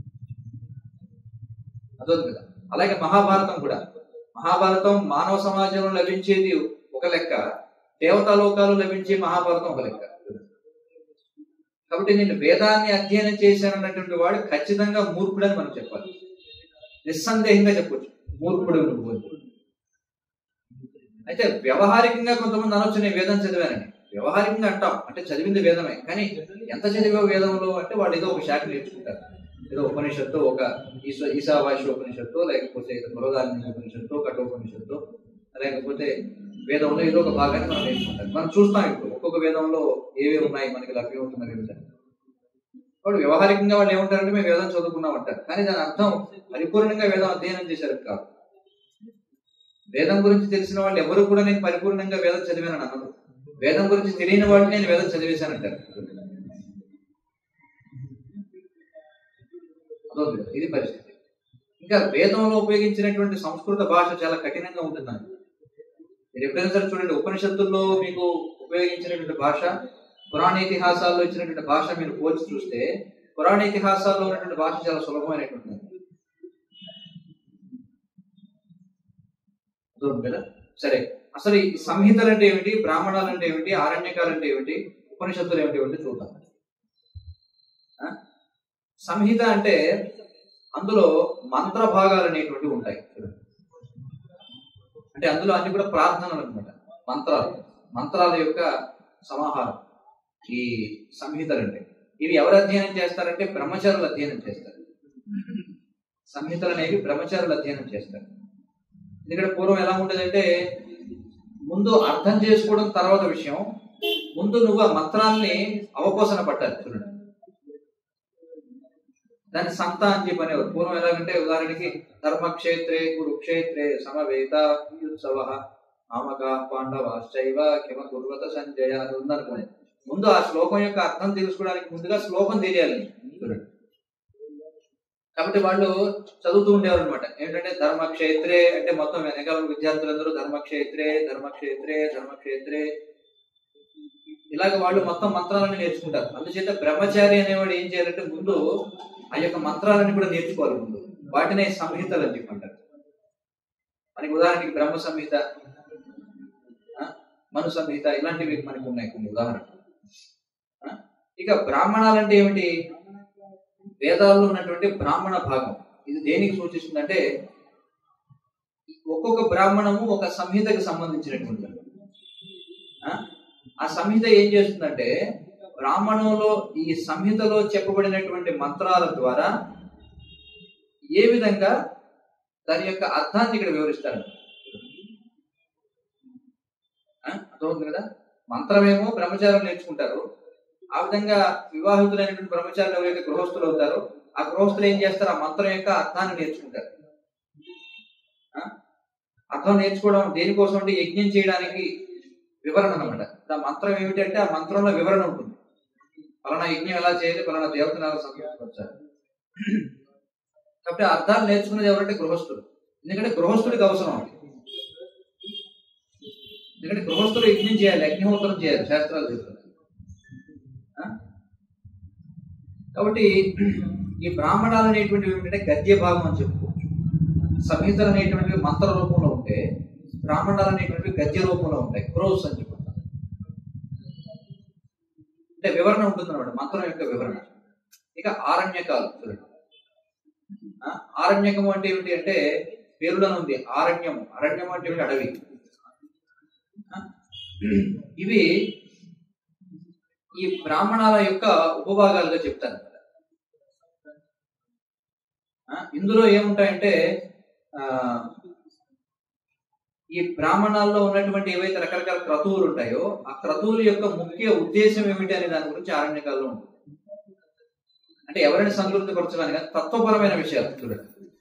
అదొద్దు కదా అలాగే మహాభారతం కూడా మహాభారతం మానవ సమాజంలో లభించేది ఒక లెక్క దేవతా లోకాలు లభించే మహాభారతం ఒక లెక్క కాబట్టి నేను వేదాన్ని అధ్యయనం చేశానన్నటువంటి వాడు ఖచ్చితంగా మూర్ఖుడని మనం చెప్పాలి నిస్సందేహంగా చెప్పొచ్చు మూర్ఖుడు నువ్వు అని. అయితే వ్యవహారికంగా కొంతమంది అనొచ్చు నేను వేదం చదివానని వ్యవహారికంగా అంటాం అంటే చదివింది వేదమే కానీ ఎంత చదివావు వేదంలో అంటే వాడు ఏదో ఒక శాఖ నేర్చుకుంటారు ఏదో ఉపనిషత్తు ఒక ఈశ ఈశావాస్య ఉపనిషత్తు లేకపోతే ఏదో బృహదారణ్య ఉపనిషత్తు కఠోపనిషత్తు లేకపోతే వేదంలో ఏదో ఒక భాగాన్ని మనం నేర్చుకుంటాం మనం చూస్తాం ఇప్పుడు ఒక్కొక్క వేదంలో ఏవేవి ఉన్నాయి మనకి లభ్యమవుతున్న విధంగా వాడు వ్యవహారికంగా వాళ్ళు ఏమంటారంటే మేము వేదం చదువుకున్నాం అంటారు కానీ దాని అర్థం పరిపూర్ణంగా వేదం అధ్యయనం చేశారు కాదు వేదం గురించి తెలిసిన వాళ్ళు ఎవరు కూడా నేను పరిపూర్ణంగా వేదం చదివానని అన్నారు వేదం గురించి తెలియని వాళ్ళు నేను వేదం చదివేశానంటారు అదొకటి. ఇది పరిస్థితి ఇంకా వేదంలో ఉపయోగించినటువంటి సంస్కృత భాష చాలా కఠినంగా ఉంటుందండి మీరు ఎప్పుడైనా సరే చూడండి ఉపనిషత్తుల్లో మీకు ఉపయోగించినటువంటి భాష పురాణ ఇతిహాసాల్లో ఇచ్చినటువంటి భాష మీరు పోల్చి చూస్తే పురాణ ఇతిహాసాల్లో ఉన్నటువంటి భాష చాలా సులభమైనటువంటిది అర్థమవుతుంది కదా సరే అసలు ఈ సంహితలు అంటే ఏమిటి బ్రాహ్మణాలు అంటే ఏమిటి ఆరణ్యకాలు అంటే ఏమిటి ఉపనిషత్తులు ఏమిటి ఏమిటి చూద్దాం ఆ? సంహిత అంటే అందులో మంత్ర భాగాలు అనేటువంటివి ఉంటాయి అంటే అందులో అన్ని కూడా ప్రార్థనలు అనమాట మంత్రాలు మంత్రాల యొక్క సమాహారం ఈ సంహితలు అంటే ఇవి ఎవరు అధ్యయనం చేస్తారంటే బ్రహ్మచారులు అధ్యయనం చేస్తారు సంహితలు అనేవి బ్రహ్మచారులు అధ్యయనం చేస్తారు ఎందుకంటే పూర్వం ఎలా ఉండేదంటే ముందు అర్థం చేసుకోవడం తర్వాత విషయం ముందు నువ్వు ఆ మంత్రాన్ని అవపోసన పట్టాలి చూడండి దాన్ని సంత అని చెప్పి అనేవారు పూర్వం ఎలాగంటే ఉదాహరణకి ధర్మక్షేత్రే కురుక్షేత్రే సమవేత ఉత్సవ ఆమక పాండవాశ్చైవ కిమ కుర్వత సంజయ అని ఉందనుకోండి ముందు ఆ శ్లోకం యొక్క అర్థం తెలుసుకోవడానికి ముందుగా శ్లోకం తెలియాలి చూడండి కాబట్టి వాళ్ళు చదువుతూ ఉండేవారు అనమాట ఏంటంటే ధర్మక్షేత్రే అంటే మొత్తం వెనకాల ఉన్న విద్యార్థులందరూ ధర్మక్షేత్రే ధర్మక్షేత్రే ధర్మక్షేత్రే ఇలాగ వాళ్ళు మొత్తం మంత్రాలను నేర్చుకుంటారు అందుచేత బ్రహ్మచారి అనేవాడు ఏం చేయాలంటే ముందు ఆ యొక్క మంత్రాలను కూడా నేర్చుకోవాలి ముందు వాటినే సంహితలు అని చెప్పి అంటారు మనకి ఉదాహరణకి బ్రహ్మ సంహిత ఆ, మను సంహిత ఇలాంటివి మనకి ఉన్నాయి కొన్ని ఉదాహరణలు ఆ, ఇక బ్రాహ్మణాలు అంటే ఏమిటి వేదాల్లో ఉన్నటువంటి బ్రాహ్మణ భాగం ఇది దేనికి సూచిస్తుందంటే ఒక్కొక్క బ్రాహ్మణము ఒక సంహితకి సంబంధించినటువంటి ఆ సంహిత ఏం చేస్తుందంటే బ్రాహ్మణంలో ఈ సంహితలో చెప్పబడినటువంటి మంత్రాల ద్వారా ఏ విధంగా దాని యొక్క అర్థాన్ని ఇక్కడ వివరిస్తారు ఆ? అర్థమవుతుంది కదా మంత్రమేమో బ్రహ్మచారం నేర్చుకుంటారు ఆ విధంగా వివాహితులైనటువంటి బ్రహ్మచారులు ఎవరైతే గృహస్థులు అవుతారో ఆ గృహస్థులు ఏం చేస్తారు ఆ మంత్రం యొక్క అర్థాన్ని నేర్చుకుంటారు ఆ? అర్థం నేర్చుకోవడం దేనికోసం అంటే యజ్ఞం చేయడానికి వివరణ అనమాట ఆ మంత్రం ఏమిటంటే ఆ మంత్రంలో వివరణ ఉంటుంది ఫలానా యజ్ఞం ఎలా చేయాలి ఫలానా దేవతను ఎలా సంతోషపరచాలి కాబట్టి ఆ అర్థాలు నేర్చుకునేది ఎవరంటే గృహస్థుడు ఎందుకంటే గృహస్థుడికి అవసరం అది ఎందుకంటే గృహస్థుడు యజ్ఞం చేయాలి అగ్నిహోత్రం చేయాలి శాస్త్రాలు చెప్తారు ఆ? కాబట్టి ఈ బ్రాహ్మణాలు అనేటువంటివి ఏమిటంటే గద్య భాగం అని చెప్పుకోవచ్చు సంహితలు అనేటువంటివి మంత్ర రూపంలో ఉంటే బ్రాహ్మణాలు అనేటువంటివి గద్య రూపంలో ఉంటాయి క్రోస్ అని చెప్పుకుంటాం అంటే వివరణ ఉంటుంది అనమాట మంత్రం యొక్క వివరణ ఇక ఆరణ్యకాలు చూడండి ఆ, ఆరణ్యకము అంటే ఏమిటి అంటే పేరులోనే ఉంది ఆరణ్యము అరణ్యము అంటే ఏమిటి అడవి ఆ, ఇవి ఈ బ్రాహ్మణాల యొక్క ఉపభాగాలుగా చెప్తాను ఆ, ఇందులో ఏముంటాయంటే ఆ ఈ బ్రాహ్మణాల్లో ఉన్నటువంటి ఏవైతే రకరకాల క్రతువులు ఉంటాయో ఆ క్రతువుల యొక్క ముఖ్య ఉద్దేశం ఏమిటి అనే దాని గురించి ఆరణ్యకాల్లో ఉంటుంది అంటే ఎవరిని సంతృప్తిపరచడానికి కాదు, తత్వపరమైన విషయాలు చూడండి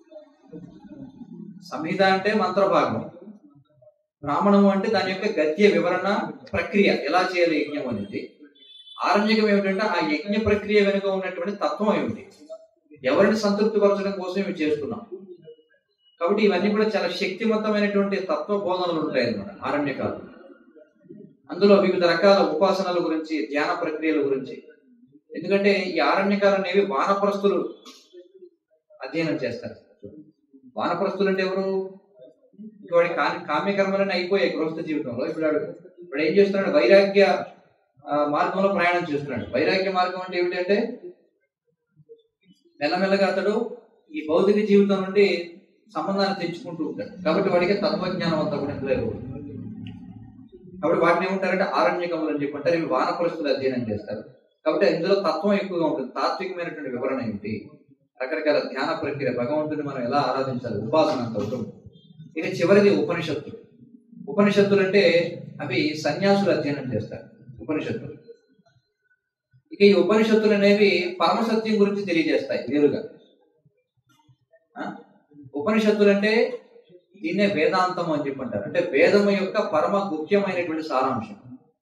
సంహిత అంటే మంత్రభాగం బ్రాహ్మణము అంటే దాని యొక్క గద్య వివరణ ప్రక్రియ ఎలా చేయాలి యజ్ఞం అనేది ఆరణ్యకం ఏమిటంటే ఆ యజ్ఞ ప్రక్రియ వెనుక ఉన్నటువంటి తత్వం ఏమిటి ఎవరిని సంతృప్తిపరచడం కోసం ఇవి చేస్తున్నాం కాబట్టి ఇవన్నీ కూడా చాలా శక్తివంతమైనటువంటి తత్వ బోధనలు ఉంటాయి అన్నమాట ఆరణ్యకాలు అందులో వివిధ రకాల ఉపాసనల గురించి ధ్యాన ప్రక్రియల గురించి ఎందుకంటే ఈ ఆరణ్యకాలు అనేవి వానప్రస్తులు అధ్యయనం చేస్తారు వానప్రస్తులు అంటే ఎవరు ఇంక వాడి కా- కామ్యకర్మలన్నీ అయిపోయాయి గృహస్థ జీవితంలో ఇప్పుడు వాడు ఇప్పుడు ఏం చేస్తున్నాడు వైరాగ్య ఆ, మార్గంలో ప్రయాణం చేస్తున్నాడు వైరాగ్య మార్గం అంటే ఏమిటంటే మెల్లమెల్లగా అతడు ఈ భౌతిక జీవితం నుండి సంబంధాన్ని తెంచుకుంటూ ఉంటాడు కాబట్టి వాడికి తత్వజ్ఞానం అంతా కూడా ఇందులో ఇవ్వదు. కాబట్టి వాటిని ఏమంటారంటే ఆరణ్యకములు అని చెప్పంటారు ఇవి వానపరుస్తులు అధ్యయనం చేస్తారు కాబట్టి ఇందులో తత్వం ఎక్కువగా ఉంటుంది తాత్వికమైనటువంటి వివరణ ఏమిటి రకరకాల ధ్యాన ప్రక్రియ భగవంతుని మనం ఎలా ఆరాధించాలి ఉపాసన అంత ఉంటుంది ఇక చివరిది ఉపనిషత్తులు ఉపనిషత్తులు అంటే అవి సన్యాసులు అధ్యయనం చేస్తారు ఉపనిషత్తులు ఇక ఈ ఉపనిషత్తులు అనేవి పరమసత్యం గురించి తెలియజేస్తాయి వేరుగా ఆ? ఉపనిషత్తులు అంటే దీన్నే వేదాంతం అని చెప్పి అంటారు అంటే వేదము యొక్క పరమ గుప్యమైనటువంటి సారాంశం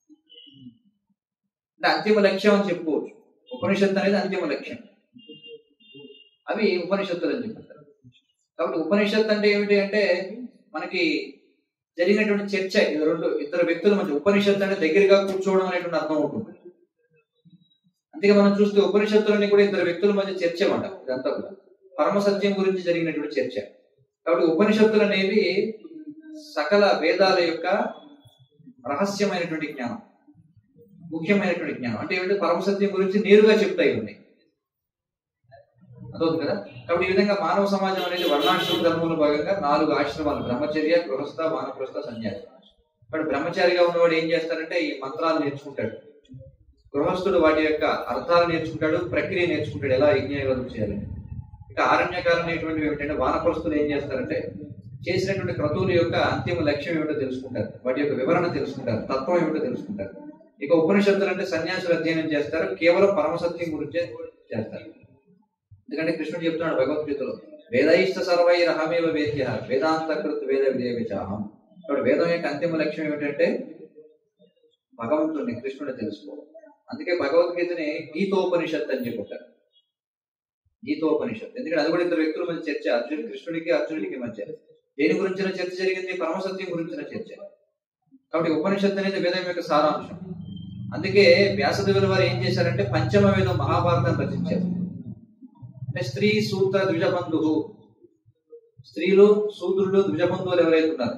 అంటే అంతిమ లక్ష్యం అని చెప్పుకోవచ్చు ఉపనిషత్తు అనేది అంతిమ లక్ష్యం అవి ఉపనిషత్తులు అని చెప్తారు కాబట్టి ఉపనిషత్తు అంటే ఏమిటి అంటే మనకి జరిగినటువంటి చర్చ ఇది రెండు ఇద్దరు వ్యక్తుల మధ్య ఉపనిషత్తు అంటే దగ్గరగా కూర్చోవడం అనేటువంటి అర్థం ఉంటుంది అందుకే మనం చూస్తే ఉపనిషత్తులన్నీ కూడా ఇద్దరు వ్యక్తుల మధ్య చర్చ అన్నమాట ఇదంతా కూడా పరమ సత్యం గురించి జరిగినటువంటి చర్చ కాబట్టి ఉపనిషత్తులు అనేవి సకల వేదాల యొక్క రహస్యమైనటువంటి జ్ఞానం ముఖ్యమైనటువంటి జ్ఞానం అంటే ఏమిటి పరమ సత్యం గురించి నేరుగా చెప్తాయి ఉన్నాయి అదవుతుంది కదా కాబట్టి ఈ విధంగా మానవ సమాజం అనేది వర్ణాశ్రమ ధర్మంలో భాగంగా నాలుగు ఆశ్రమాలు బ్రహ్మచర్య గృహస్థ వానప్రస్థ సన్యాసి కాబట్టి బ్రహ్మచారిగా ఉన్నవాడు ఏం చేస్తాడంటే ఈ మంత్రాలు నేర్చుకుంటాడు గృహస్థుడు వాటి యొక్క అర్థాలు నేర్చుకుంటాడు ప్రక్రియ నేర్చుకుంటాడు ఎలా యజ్ఞయోగం చేయాలి ఇక ఆరణ్యకాలం అనేటువంటివి ఏమిటంటే వానప్రస్తులు ఏం చేస్తారంటే చేసినటువంటి క్రతువుల యొక్క అంతిమ లక్ష్యం ఏమిటో తెలుసుకుంటారు వాటి యొక్క వివరణ తెలుసుకుంటారు తత్వం ఏమిటో తెలుసుకుంటారు ఇక ఉపనిషత్తులు అంటే సన్యాసులు అధ్యయనం చేస్తారు కేవలం పరమసత్యం గురించే చేస్తారు ఎందుకంటే కృష్ణుడు చెప్తున్నాడు భగవద్గీతలో వేదయిష్ట సర్వైరహమేవ వేద్య వేదాంతకృత్ వేద విదేవిచాహం కాబట్టి వేదం యొక్క అంతిమ లక్ష్యం ఏమిటంటే భగవంతుడిని కృష్ణుడిని తెలుసుకోవడం అందుకే భగవద్గీతని గీతోపనిషత్ అని చెప్పుకుంటారు గీతోపనిషత్ ఎందుకంటే అది కూడా ఇద్దరు వ్యక్తుల మధ్య చర్చ అర్జునుడి కృష్ణుడికి అర్జునుడికి మధ్య దేని గురించిన చర్చ జరిగింది పరమసత్యం గురించిన చర్చ కాబట్టి ఉపనిషత్తు అనేది వేదం యొక్క సారాంశం అందుకే వ్యాసదేవుల వారు ఏం చేశారంటే పంచమ వేదం మహాభారతం రచించారు అంటే స్త్రీ సూత్ర ద్విజబంధు స్త్రీలు శూద్రులు ద్విజబంధువులు ఎవరైతే ఉన్నారు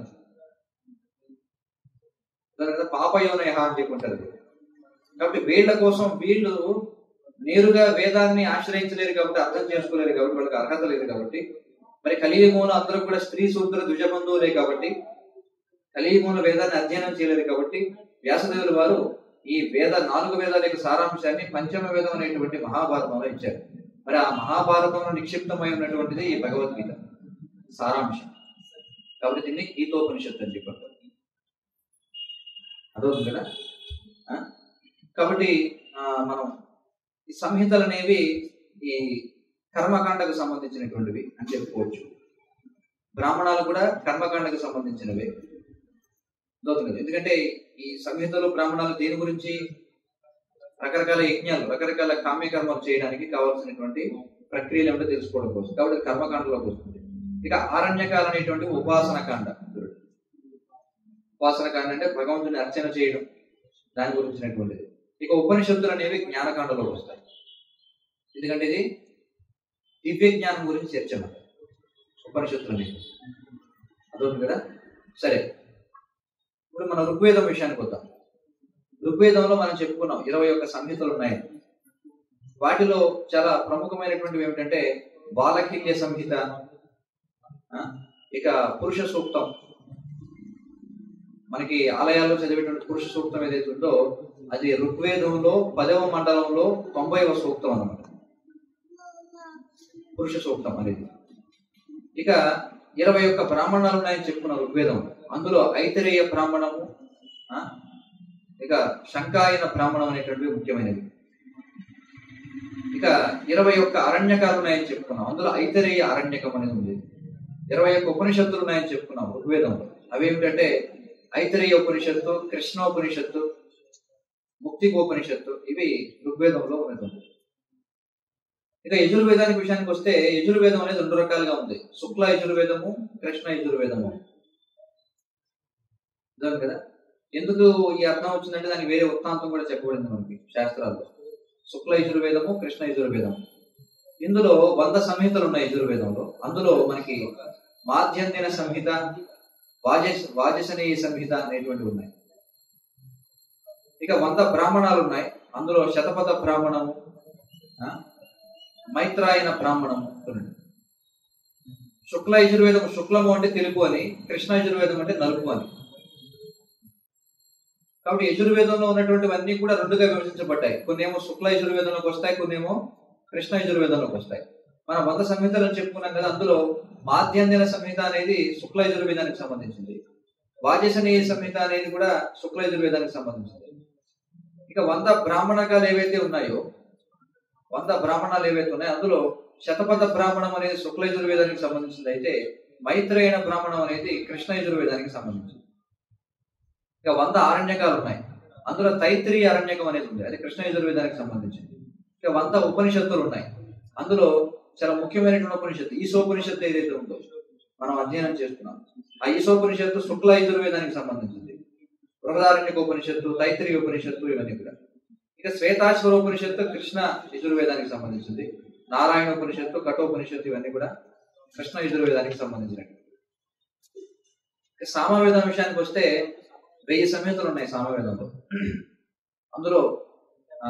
దాని మీద పాపయోనయ అని చెప్పుకుంటారు కాబట్టి వీళ్ళ కోసం వీళ్ళు నేరుగా వేదాన్ని ఆశ్రయించలేరు కాబట్టి అర్థం చేసుకోలేరు కాబట్టి వాళ్ళకి అర్హత లేదు కాబట్టి మరి కలియుగంలో అందరూ కూడా స్త్రీ సూత్ర ద్విజబంధువులే కాబట్టి కలియుగంలో వేదాన్ని అధ్యయనం చేయలేరు కాబట్టి వ్యాసదేవుల వారు ఈ వేద నాలుగు వేదాల యొక్క సారాంశాన్ని పంచమ వేదం అనేటువంటి మహాభారతంలో ఇచ్చారు మరి ఆ మహాభారతంలో నిక్షిప్తమై ఉన్నటువంటిది ఈ భగవద్గీత సారాంశం కాబట్టి దీన్ని గీతోపనిషత్తు అని చెప్పారు అదవుతుంది కదా ఆ? కాబట్టి ఆ, మనం ఈ సంహితలు అనేవి ఈ కర్మకాండకు సంబంధించినటువంటివి అని చెప్పుకోవచ్చు బ్రాహ్మణాలు కూడా కర్మకాండకు సంబంధించినవే అదవుతుంది కదా ఎందుకంటే ఈ సంహితలు బ్రాహ్మణాలు దేని గురించి రకరకాల యజ్ఞాలు రకరకాల కామ్యకర్మలు చేయడానికి కావాల్సినటువంటి ప్రక్రియలు ఏమిటో తెలుసుకోవడం కోసం కాబట్టి కర్మకాండలోకి వస్తుంది ఇక ఆరణ్యకాలు అనేటువంటి ఉపాసన కాండ ఉపాసన కాండ అంటే భగవంతుని అర్చన చేయడం దాని గురించినటువంటిది ఇక ఉపనిషత్తులు అనేవి జ్ఞానకాండలోకి వస్తాయి ఎందుకంటే ఇది దివ్య జ్ఞానం గురించి చర్చ అన్నమాట. ఉపనిషత్తులు అనేవి అదవుతుంది కదా సరే ఇప్పుడు మన ఋగ్వేదం విషయానికి వద్దాం ఋగ్వేదంలో మనం చెప్పుకున్నాం ఇరవై ఒక్క సంహితలు ఉన్నాయి వాటిలో చాలా ప్రముఖమైనటువంటివి ఏమిటంటే బాలకిల్య సంహిత ఆ, ఇక పురుష సూక్తం మనకి ఆలయాల్లో చదివేటువంటి పురుష సూక్తం ఏదైతే ఉందో అది ఋగ్వేదంలో పదవ మండలంలో తొంభైవ సూక్తం అన్నమాట పురుష సూక్తం అనేది ఇక ఇరవై ఒక్క బ్రాహ్మణాలు ఉన్నాయని చెప్పుకున్న ఋగ్వేదం అందులో ఐతరేయ బ్రాహ్మణము ఆ, ఇక శంకాయన బ్రాహ్మణం అనేటువంటివి ముఖ్యమైనవి ఇక ఇరవై ఒక్క అరణ్యకాలు ఉన్నాయని చెప్పుకున్నాం అందులో ఐతరేయ అరణ్యకం అనేది ఉంది ఇరవై ఒక్క ఉపనిషత్తులు ఉన్నాయని చెప్పుకున్నాం ఋగ్వేదంలో అవి ఏమిటంటే ఐతరేయ ఉపనిషత్తు కృష్ణోపనిషత్తు ముక్తికోపనిషత్తు ఇవి ఋగ్వేదంలో ఉన్నది ఇక యజుర్వేదానికి విషయానికి వస్తే యజుర్వేదం అనేది రెండు రకాలుగా ఉంది శుక్ల యజుర్వేదము కృష్ణ యజుర్వేదము అర్థం కదా ఎందుకు ఈ అర్థం వచ్చిందంటే దానికి వేరే వృత్తాంతం కూడా చెప్పబడింది మనకి శాస్త్రాల్లో శుక్ల యజుర్వేదము కృష్ణ యజుర్వేదము ఇందులో వంద సంహితలు ఉన్నాయి యజుర్వేదంలో అందులో మనకి మాధ్యందిన సంహిత వాజస్ వాజసనీయ సంహిత అనేటువంటివి ఉన్నాయి ఇక వంద బ్రాహ్మణాలు ఉన్నాయి అందులో శతపథ బ్రాహ్మణము ఆ, మైత్రాయన బ్రాహ్మణము ఉన్నాయి. శుక్ల యజుర్వేదం శుక్లము అంటే తెలుపు అని కృష్ణ యజుర్వేదం అంటే నలుపు అని కాబట్టి యజుర్వేదంలో ఉన్నటువంటివన్నీ కూడా రెండుగా విభజించబడ్డాయి కొన్ని ఏమో శుక్ల యజుర్వేదంలోకి వస్తాయి కొన్ని ఏమో కృష్ణ యజుర్వేదంలోకి వస్తాయి మనం వంద సంహితలను చెప్పుకున్నాం కదా అందులో మాధ్యందిన సంహిత అనేది శుక్ల యజుర్వేదానికి సంబంధించింది వాజసనీయ సంహిత అనేది కూడా శుక్ల యజుర్వేదానికి సంబంధించింది ఇక వంద బ్రాహ్మణకాలు ఏవైతే ఉన్నాయో వంద బ్రాహ్మణాలు ఏవైతే ఉన్నాయో అందులో శతపథ బ్రాహ్మణం అనేది శుక్ల యజుర్వేదానికి సంబంధించింది అయితే మైత్రేయణ బ్రాహ్మణం అనేది కృష్ణ యజుర్వేదానికి సంబంధించింది ఇక వంద ఆరణ్యకాలు ఉన్నాయి అందులో తైత్రీయ అరణ్యకం అనేది ఉంది అది కృష్ణ యజుర్వేదానికి సంబంధించింది ఇక వంద ఉపనిషత్తులు ఉన్నాయి అందులో చాలా ముఖ్యమైనటువంటి ఉపనిషత్తు ఈశోపనిషత్తు ఏదైతే ఉందో మనం అధ్యయనం చేస్తున్నాం ఆ ఈశోపనిషత్తు శుక్ల యజుర్వేదానికి సంబంధించింది బృహదారణ్యక ఉపనిషత్తు తైత్రీయ ఉపనిషత్తు ఇవన్నీ కూడా ఇక శ్వేతాశ్వర ఉపనిషత్తు కృష్ణ యజుర్వేదానికి సంబంధించింది నారాయణ ఉపనిషత్తు కఠోపనిషత్తు ఇవన్నీ కూడా కృష్ణ యజుర్వేదానికి సంబంధించినవి ఇక సామవేదం విషయానికి వస్తే వెయ్యి సంహితలు ఉన్నాయి సామవేదంలో అందులో ఆ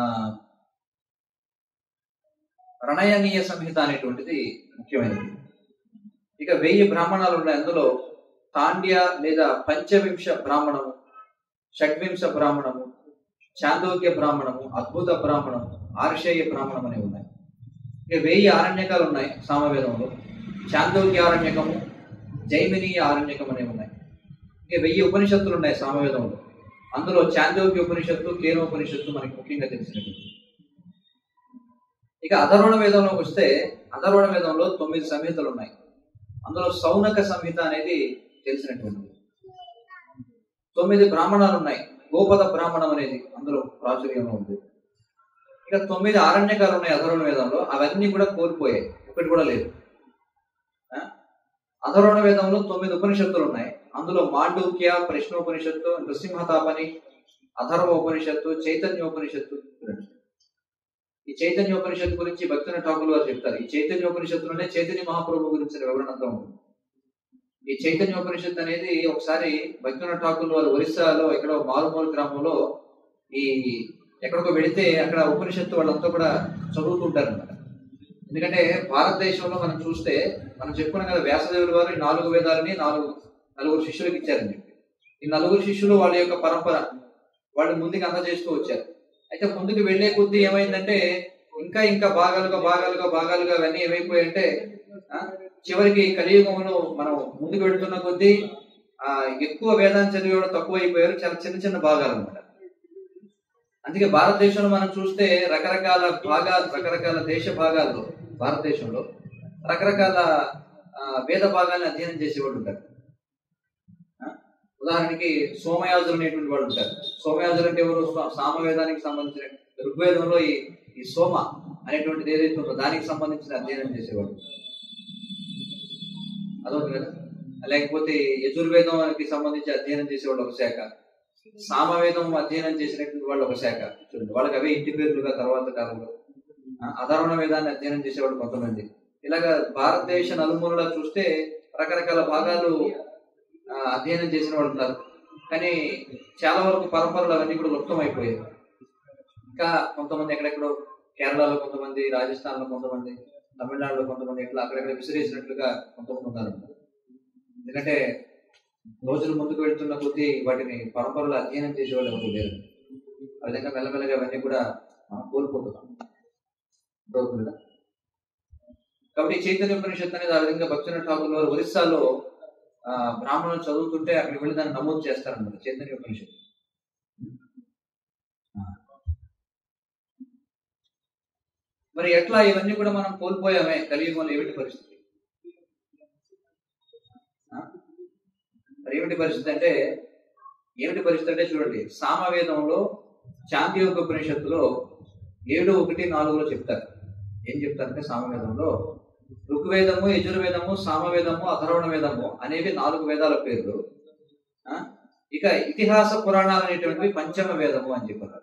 రణయనీయ సంహిత అనేటువంటిది ముఖ్యమైనది ఇక వెయ్యి బ్రాహ్మణాలు ఉన్నాయి అందులో తాండ్య లేదా పంచవింశ బ్రాహ్మణము షడ్వింశ బ్రాహ్మణము చాందోగ్య బ్రాహ్మణము అద్భుత బ్రాహ్మణము ఆర్షేయ బ్రాహ్మణం అనేవి ఉన్నాయి ఇక వెయ్యి ఆరణ్యకాలు ఉన్నాయి సామవేదంలో చాందోగ్య ఆరణ్యకము జైమినీయ ఆరణ్యకం అనేవి ఉన్నాయి ఇక వెయ్యి ఉపనిషత్తులు ఉన్నాయి సామవేదంలో అందులో చాందోగ్య ఉపనిషత్తు కేనోపనిషత్తు మనకి ముఖ్యంగా తెలిసినటువంటి ఇక అధర్వణ వేదంలోకి వస్తే అధర్వణ వేదంలో తొమ్మిది సంహితలు ఉన్నాయి అందులో సౌనక సంహిత అనేది తెలిసినటువంటిది తొమ్మిది బ్రాహ్మణాలు ఉన్నాయి గోపద బ్రాహ్మణం అనేది అందులో ప్రాచుర్యంలో ఉంది ఇక తొమ్మిది ఆరణ్యకాలు ఉన్నాయి అధర్వణ వేదంలో అవన్నీ కూడా కోల్పోయాయి ఒకటి కూడా లేదు ఆ? అధర్వణ వేదంలో తొమ్మిది ఉపనిషత్తులు ఉన్నాయి అందులో మాండూక్య ప్రశ్నోపనిషత్తు నృసింహతాపని అధర్వ ఉపనిషత్తు చైతన్యోపనిషత్తు చూడండి. ఈ చైతన్యోపనిషత్తు గురించి భక్తుని ఠాకులు వారు చెప్తారు ఈ చైతన్యోపనిషత్తులోనే చైతన్య మహాప్రభు గురించిన వివరణ అంతా ఉంటుంది ఈ చైతన్యోపనిషత్తు అనేది ఒకసారి భక్తున ఠాకులు వారు ఒరిస్సాలో ఎక్కడో మారుమూల గ్రామంలో ఈ ఎక్కడికో వెళితే అక్కడ ఉపనిషత్తు వాళ్ళంతా కూడా చదువుతుంటారు అనమాట ఎందుకంటే భారతదేశంలో మనం చూస్తే మనం చెప్పుకున్నాం కదా వ్యాసదేవుల వారు ఈ నాలుగు వేదాలని నాలుగు నలుగురు శిష్యులకు ఇచ్చారని చెప్పి ఈ నలుగురు శిష్యులు వాళ్ళ యొక్క పరంపర వాళ్ళు ముందుకు అందజేస్తూ వచ్చారు అయితే ముందుకు వెళ్లే కొద్దీ ఏమైందంటే ఇంకా ఇంకా భాగాలుగా భాగాలుగా భాగాలుగా అవన్నీ ఏమైపోయాయంటే ఆ, చివరికి కలియుగంలో మనం ముందుకు వెళ్తున్న కొద్దీ ఆ ఎక్కువ వేదాన్ని చదివేవాడు తక్కువ అయిపోయారు చాలా చిన్న చిన్న భాగాలు అనమాట అందుకే భారతదేశంలో మనం చూస్తే రకరకాల భాగాలు రకరకాల దేశ భాగాల్లో భారతదేశంలో రకరకాల ఆ, వేద భాగాలను అధ్యయనం చేసేవాళ్ళు ఉంటారు ఆ, ఉదాహరణకి సోమయాజులు అనేటువంటి వాళ్ళు ఉంటారు సోమయాజులు అంటే ఎవరు సా- సామవేదానికి సంబంధించిన ఋగ్వేదంలో ఈ ఈ సోమ అనేటువంటిది ఏదైతే ఉందో దానికి సంబంధించిన అధ్యయనం చేసేవాడు అదొకటి కదా లేకపోతే యజుర్వేదానికి సంబంధించి అధ్యయనం చేసేవాళ్ళు ఒక శాఖ సామవేదం అధ్యయనం చేసినటువంటి వాళ్ళు ఒక శాఖ చూడండి వాళ్ళకి అవే ఇంటి పేర్లుగా తర్వాత కాలంలో ఆ, అధర్వణ వేదాన్ని అధ్యయనం చేసేవాళ్ళు కొంతమంది ఇలాగా భారతదేశ నలుమూలలా చూస్తే రకరకాల భాగాలు ఆ, అధ్యయనం చేసిన వాళ్ళు ఉన్నారు కానీ చాలా వరకు పరంపరలు అవన్నీ కూడా లుప్తం అయిపోయాయి ఇంకా కొంతమంది ఎక్కడెక్కడో కేరళలో కొంతమంది రాజస్థాన్లో కొంతమంది తమిళనాడులో కొంతమంది ఇట్లా అక్కడెక్కడ విసిరేసినట్లుగా కొంతమంది ఉన్నారు ఎందుకంటే రోజులు ముందుకు వెళ్తున్న కొద్దీ వాటిని పరంపరలు అధ్యయనం చేసేవాళ్ళు ఎవరు లేరు ఆ విధంగా మెల్లమెల్లగా అవన్నీ కూడా మనం కోల్పోతున్నాం అర్థమవుతుంది కదా? కాబట్టి చైతన్య ఉపనిషత్తు అనేది ఆ విధంగా భక్తుల ఠాకూర్ వారు ఒరిస్సాలో ఆ, బ్రాహ్మణులు చదువుతుంటే అక్కడికి వెళ్ళి దాన్ని నమోదు చేస్తారన్నమాట చైతన్య ఉపనిషత్తు ఆ. మరి ఎట్లా ఇవన్నీ కూడా మనం కోల్పోయామే కలియుగంలో ఏమిటి పరిస్థితి ఆ? మరి ఏమిటి పరిస్థితి అంటే ఏమిటి పరిస్థితి అంటే చూడండి సామవేదంలో చాంద్యోగ ఉపనిషత్తులో ఏడు ఒకటి నాలుగులో చెప్తారు ఏం చెప్తారంటే సామవేదంలో ఋగ్వేదము యజుర్వేదము సామవేదము అథర్వణ వేదము అనేవి నాలుగు వేదాల పేర్లు ఆ? ఇక ఇతిహాస పురాణాలు అనేటువంటివి పంచమ వేదము అని చెప్పారు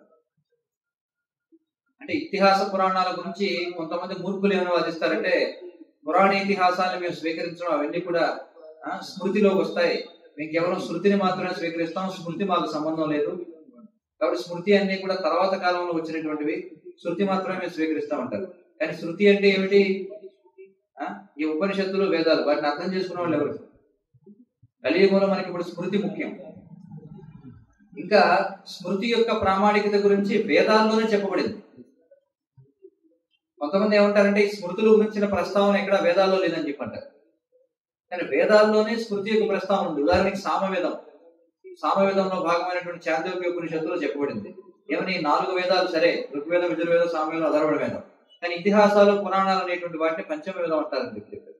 అంటే ఇతిహాస పురాణాల గురించి కొంతమంది మూర్ఖులు ఏమైనా వాదిస్తారంటే పురాణ ఇతిహాసాలను మేము స్వీకరించడం అవన్నీ కూడా ఆ, స్మృతిలోకి వస్తాయి మేము కేవలం శృతిని మాత్రమే స్వీకరిస్తాం స్మృతి మాకు సంబంధం లేదు కాబట్టి స్మృతి అన్ని కూడా తర్వాత కాలంలో వచ్చినటువంటివి శృతి మాత్రమే మేము స్వీకరిస్తాం అంటారు కానీ శృతి అంటే ఏమిటి ఆ? ఈ ఉపనిషత్తులు వేదాలు వాటిని అర్థం చేసుకున్న వాళ్ళు ఎవరు కలియుగంలో మనకి ఇప్పుడు స్మృతి ముఖ్యం ఇంకా స్మృతి యొక్క ప్రామాణికత గురించి వేదాల్లోనే చెప్పబడింది కొంతమంది ఏమంటారంటే ఈ స్మృతుల గురించిన ప్రస్తావన ఎక్కడ వేదాల్లో లేదని చెప్పంటారు కానీ వేదాల్లోనే స్మృతి యొక్క ప్రస్తావన ఉంది ఉదాహరణకి సామవేదం సామవేదంలో భాగమైనటువంటి చాంద్రోగ్య ఉపనిషత్తులో చెప్పబడింది ఏమని ఈ నాలుగు వేదాలు సరే ఋగ్వేదం యజుర్వేదం సామవేదం అధర్వణ వేదం కానీ ఇతిహాసాలు పురాణాలు అనేటువంటి వాటిని పంచమ వేదం అంటారని చెప్పి చెప్పారు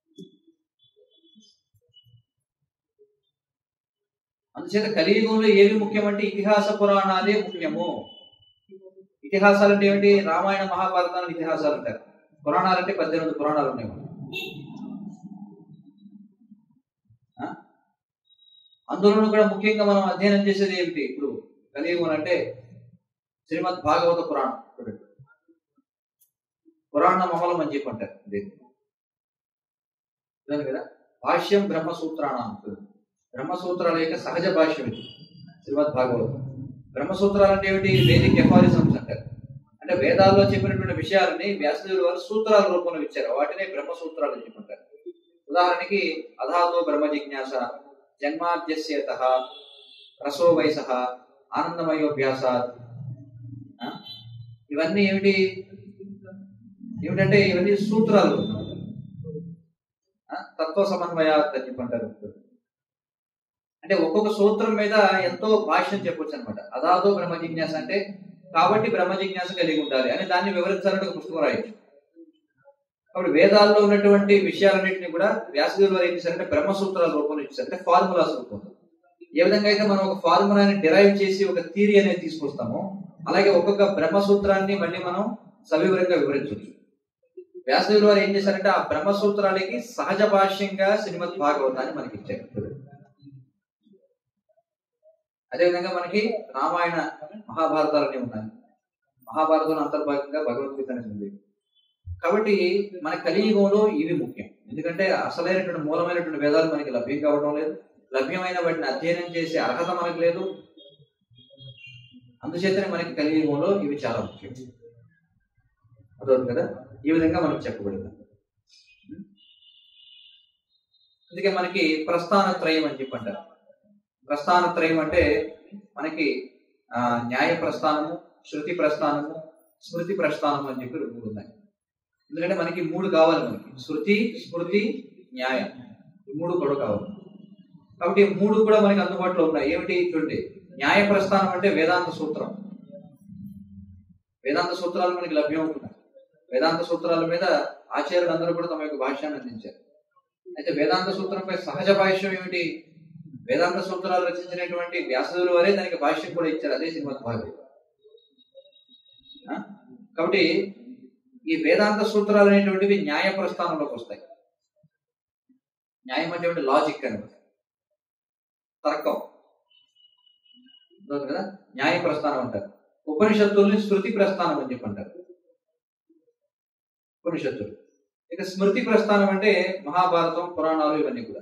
అందుచేత కలియుగంలో ఏవి ముఖ్యమంటే ఇతిహాస పురాణాలే ముఖ్యము ఇతిహాసాలు అంటే ఏమిటి రామాయణ మహాభారతాలను ఇతిహాసాలు అంటారు పురాణాలు అంటే పద్దెనిమిది పురాణాలు ఉన్నాయి మనకి. ఆ? అందులోనూ కూడా ముఖ్యంగా మనం అధ్యయనం చేసేది ఏమిటి ఇప్పుడు కలియుగం అంటే శ్రీమద్ భాగవత పురాణం చూడండి పురాణ మహలం అని చెప్పి అంటారు దీన్ని చూడండి కదా భాష్యం బ్రహ్మసూత్రాణం చూడండి. బ్రహ్మసూత్రాల యొక్క సహజ భాష్యం ఇది శ్రీమద్ భాగవతం బ్రహ్మసూత్రాలు అంటే ఏమిటి వేదిక ఎఫారిజమ్స్ అంటారు అంటే వేదాల్లో చెప్పినటువంటి విషయాలని వ్యాసదేవులు వారు సూత్రాల రూపంలో ఇచ్చారు వాటినే బ్రహ్మసూత్రాలు అని చెప్పుకుంటారు ఉదాహరణకి అధాతో బ్రహ్మ జిజ్ఞాస జన్మాద్యస్యత రసో వయస ఆనందమయోభ్యాసాత్ ఆ? ఇవన్నీ ఏమిటి ఏమిటంటే ఇవన్నీ సూత్రాలు ఆ? తత్వ సమన్వయాత్ అని చెప్పంటారు అంటే ఒక్కొక్క సూత్రం మీద ఎంతో భాష్యం చెప్పొచ్చు అనమాట అదాదో బ్రహ్మ జిజ్ఞాస అంటే కాబట్టి బ్రహ్మ జిజ్ఞాస కలిగి ఉండాలి అని దాన్ని వివరించాలంటే ఒక పుస్తకం రాయొచ్చు కాబట్టి వేదాల్లో ఉన్నటువంటి విషయాలన్నింటినీ కూడా వ్యాసదేవులు వారు ఏం చేశారంటే బ్రహ్మసూత్రాల రూపంలో ఇచ్చారు అంటే ఫార్ములాస్ రూపంలో ఏ విధంగా అయితే మనం ఒక ఫార్ములాని డిరైవ్ చేసి ఒక థీరీ అనేది తీసుకొస్తామో అలాగే ఒక్కొక్క బ్రహ్మసూత్రాన్ని మళ్ళీ మనం సవివరంగా వివరించవచ్చు వ్యాసదేవులు వారు ఏం చేశారంటే ఆ బ్రహ్మసూత్రాలకి సహజ భాష్యంగా శ్రీమద్ భాగవతాన్ని మనకి ఇచ్చారు అదేవిధంగా మనకి రామాయణ మహాభారతాలన్నీ ఉన్నాయి మహాభారతంలో అంతర్భాగంగా భగవద్గీత అనేది ఉంది కాబట్టి మన కలియుగంలో ఇవి ముఖ్యం ఎందుకంటే అసలైనటువంటి మూలమైనటువంటి వేదాలు మనకి లభ్యం కావడం లేదు లభ్యమైన వాటిని అధ్యయనం చేసే అర్హత మనకు లేదు అందుచేతనే మనకి కలియుగంలో ఇవి చాలా ముఖ్యం అదొకటి కదా ఈ విధంగా మనకు చెప్పబడింది అందుకే మనకి ప్రస్థాన త్రయం అని చెప్పంటారు ప్రస్థాన త్రయం అంటే మనకి ఆ, న్యాయ ప్రస్థానము శృతి ప్రస్థానము స్మృతి ప్రస్థానము అని చెప్పి మూడు ఉన్నాయి ఎందుకంటే మనకి మూడు కావాలి మనకి శృతి స్మృతి న్యాయం ఈ మూడు కూడా కావాలి కాబట్టి ఈ మూడు కూడా మనకి అందుబాటులో ఉన్నాయి ఏమిటి చూడండి న్యాయ ప్రస్థానం అంటే వేదాంత సూత్రం వేదాంత సూత్రాలు మనకి లభ్యం అవుతున్నాయి వేదాంత సూత్రాల మీద ఆచార్యులు అందరూ కూడా తమ యొక్క భాష్యాన్ని అందించారు అయితే వేదాంత సూత్రంపై సహజ భాష్యం ఏమిటి వేదాంత సూత్రాలు రచించినటువంటి వ్యాసుల వారే దానికి భాష్యం కూడా ఇచ్చారు అదే శ్రీమద్ భాగవతం ఆ? కాబట్టి ఈ వేదాంత సూత్రాలు అనేటువంటివి న్యాయ ప్రస్థానంలోకి వస్తాయి న్యాయం అంటే లాజిక్ అనమాట తర్కం అర్థమవుతుంది కదా న్యాయ ప్రస్థానం అంటారు ఉపనిషత్తుల్ని స్మృతి ప్రస్థానం అని చెప్పి అంటారు ఉపనిషత్తులు ఇక స్మృతి ప్రస్థానం అంటే మహాభారతం పురాణాలు ఇవన్నీ కూడా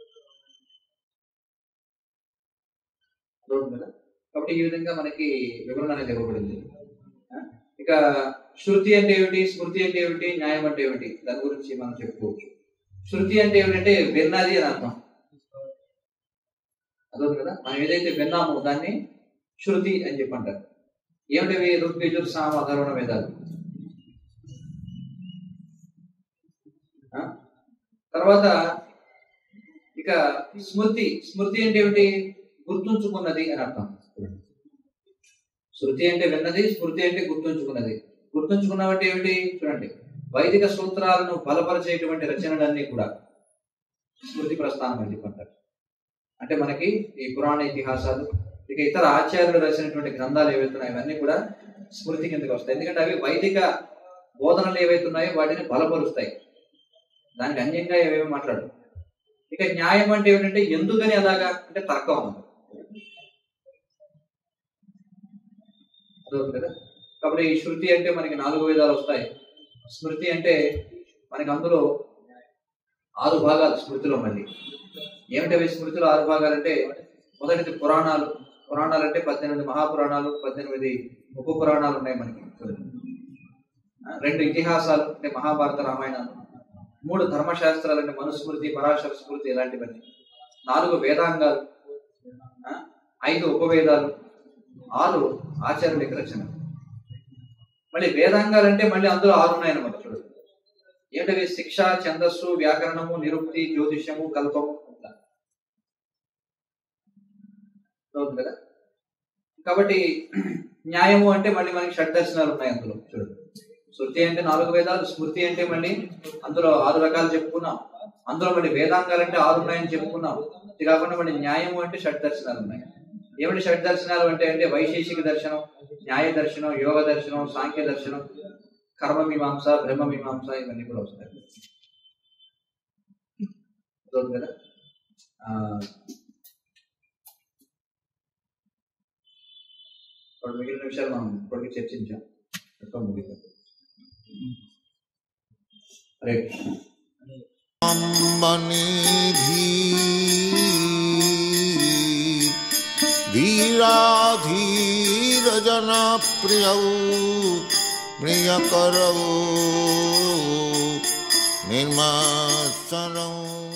అర్థమవుతుంది కదా కాబట్టి ఈ విధంగా మనకి వివరణ అనేది ఇవ్వబడింది ఆ? ఇక శృతి అంటే ఏమిటి స్మృతి అంటే ఏమిటి న్యాయం అంటే ఏమిటి దాని గురించి మనం చెప్పుకోవచ్చు శృతి అంటే ఏమిటంటే విన్నది అని అర్థం అదొకటి కదా మనం ఏదైతే విన్నామో దాన్ని శృతి అని చెప్పి అంటారు ఏమిటివి ఋగ్వేజుర్ సామ అధర్వణ వేదాలు ఆ? తర్వాత ఇక స్మృతి స్మృతి అంటే ఏమిటి గుర్తుంచుకున్నది అని అర్థం శృతి అంటే విన్నది స్మృతి అంటే గుర్తుంచుకున్నది గుర్తుంచుకున్నవంటే ఏమిటి చూడండి వైదిక సూత్రాలను బలపరిచేటువంటి రచనలన్నీ కూడా స్మృతి ప్రస్థానం అని చెప్పంటారు అంటే మనకి ఈ పురాణ ఇతిహాసాలు ఇక ఇతర ఆచార్యులు రాసినటువంటి గ్రంథాలు ఏవైతున్నాయో అవన్నీ కూడా స్మృతి కిందకి వస్తాయి ఎందుకంటే అవి వైదిక బోధనలు ఏవైతున్నాయో వాటిని బలపరుస్తాయి దానికి అన్యంగా ఏవేమి మాట్లాడు ఇక న్యాయం అంటే ఏమిటంటే ఎందుకని అలాగా అంటే తర్కం అన్నమాట. అదొకటి కదా కాబట్టి ఈ శృతి అంటే మనకి నాలుగు వేదాలు వస్తాయి స్మృతి అంటే మనకి అందులో ఆరు భాగాలు స్మృతిలో మళ్ళీ ఏమిటవి స్మృతిలో ఆరు భాగాలు అంటే మొదటిది పురాణాలు పురాణాలు అంటే పద్దెనిమిది మహాపురాణాలు పద్దెనిమిది ఉప పురాణాలు ఉన్నాయి మనకి ఆ, రెండు ఇతిహాసాలు అంటే మహాభారత రామాయణాలు మూడు ధర్మశాస్త్రాలు అంటే మనుస్మృతి పరాశర స్మృతి ఇలాంటివన్నీ నాలుగు వేదాంగాలు ఆ, ఐదు ఉపవేదాలు ఆరు ఆచార్యుడికి రచన మళ్ళీ వేదాంగాలు అంటే మళ్ళీ అందులో ఆరు ఉన్నాయన్నమాట చూడు ఏంటవి శిక్ష ఛందస్సు వ్యాకరణము నిరుక్తి జ్యోతిష్యము కల్పము ఇట్లా. అవుతుంది కదా కాబట్టి న్యాయము అంటే మళ్ళీ మనకి షడ్దర్శనాలు ఉన్నాయి అందులో చూడు శృతి అంటే నాలుగు వేదాలు స్మృతి అంటే మళ్ళీ అందులో ఆరు రకాలు చెప్పుకున్నాం అందులో మళ్ళీ వేదాంగాలు అంటే ఆరు ఉన్నాయని చెప్పుకున్నాం ఇది కాకుండా మళ్ళీ న్యాయము అంటే షడ్ దర్శనాలు ఉన్నాయి ఏమిటి షడ్ దర్శనాలు అంటే అంటే వైశేషిక దర్శనం న్యాయ దర్శనం యోగ దర్శనం సాంఖ్య దర్శనం కర్మ మీమాంస బ్రహ్మ మీమాంస ఇవన్నీ కూడా వస్తాయి అర్థమవుతుంది కదా ఆ, ఇప్పుడు మిగిలిన విషయాలు మనం ఇప్పటికి చర్చించాం ఎక్కువ ముగిద్దాం హరే కృష్ణ मणिधी धीराधीरजनप्रियौ प्रियकरौ निर्मत्सरौ